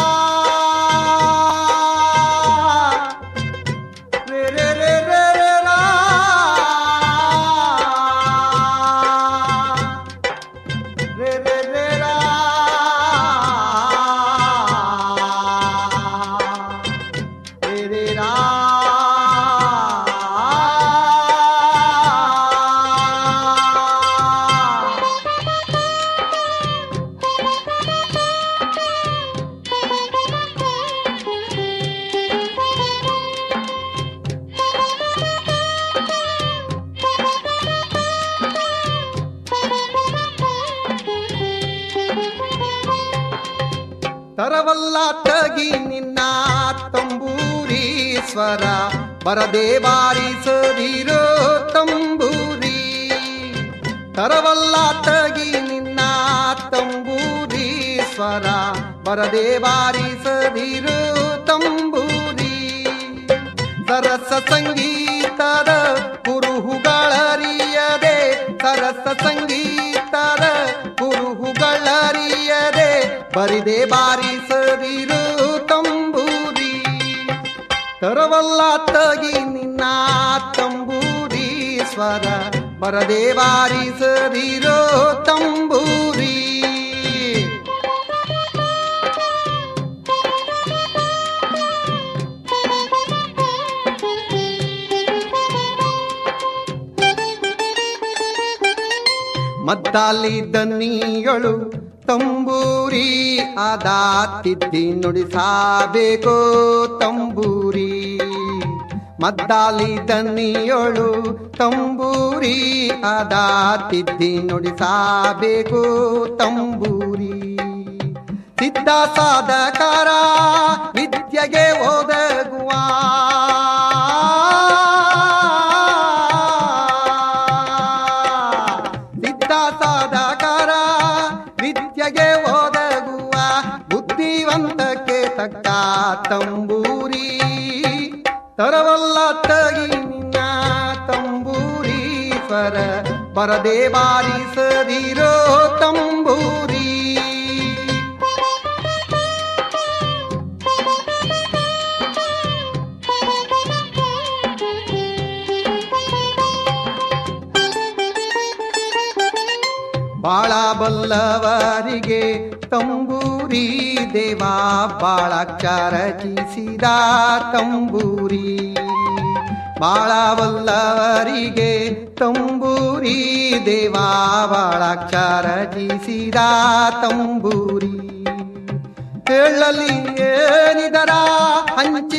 ರೇ ರೇ ರೇ ರೇ ರೇ ರಾ ರೇ ರೇ ರೇ ರಾ ರೇ ರೇ ರಾ ತರವಲ್ಲ ತಗಿ ನಿನ್ನ ತಂಬೂರಿ ಸ್ವರ ಬರದೆ ಬಾರಿಸದಿರೋ ತಂಬೂರಿ ತರವಲ್ಲ ತಗಿ ನಿನ್ನ ತಂಬೂರಿ ಸ್ವರ ಬರದೆ ಬಾರಿಸದಿರೋ ತಂಬೂರಿ ಸರಸ ಸಂಗೀತದ ಕುರುಹುಗಳರಿಯದೆ ಸರಸ ಸಂಗೀತದ ಕುರುಹುಗಳರಿಯದೆ ಬರಿದೆ ಬಾರಿಸದಿರು ತಂಬೂರಿ ತರವಲ್ಲ ತಗಿ ನಿನ್ನ ತಂಬೂರಿ ಸ್ವರ ಬರದೆ ಬಾರಿಸದಿರೋ ತಂಬೂರಿ ಮದ್ದಾಲಿ ದನಿಯಳು ತಂಬೂರಿ ಆದ ತಿದ್ದಿ ನುಡಿಸಬೇಕು ತಂಬೂರಿ ಮದ್ದಾಲಿ ದನಿಯಳು ತಂಬೂರಿ ಆದ ತಿದ್ದಿ ನುಡಿಸಬೇಕು ತಂಬೂರಿ ಸಿದ್ಧ ಸಾಧಕರ ವಿದ್ಯೆಗೆ ಒದಗುವ ಸಿದ್ಧ ಸಾಧಕರ ವಿದ್ಯೆಗೆ ಒದಗುವ ಬುದ್ಧಿವಂತಕ್ಕೆ ತಕ್ಕ ತಂಬೂರಿ ತರವಲ್ಲ ತಗಿ ನಿನ್ನ ತಂಬೂರಿ ಸ್ವರ ಸ್ವರ ಬರದೆ ಬಾರಿಸದಿರೋ ತಂಬೂರಿ ಬಾಳ ಬಲ್ಲವರಿಗೆ ತಂಬೂರಿ ದೇವಾ ಬಾಳಾಕ್ಷರ ರಚಿಸಿದ ತಂಬೂರಿ ಬಾಳ ಬಲ್ಲವರಿಗೆ ತಂಬೂರಿ ದೇವಾ ಬಾಳಾಕ್ಷರ ರಚಿಸಿದ ತಂಬೂರಿ ಹೇಳಲಿ ಏನಿದರ ಹಂಚಿ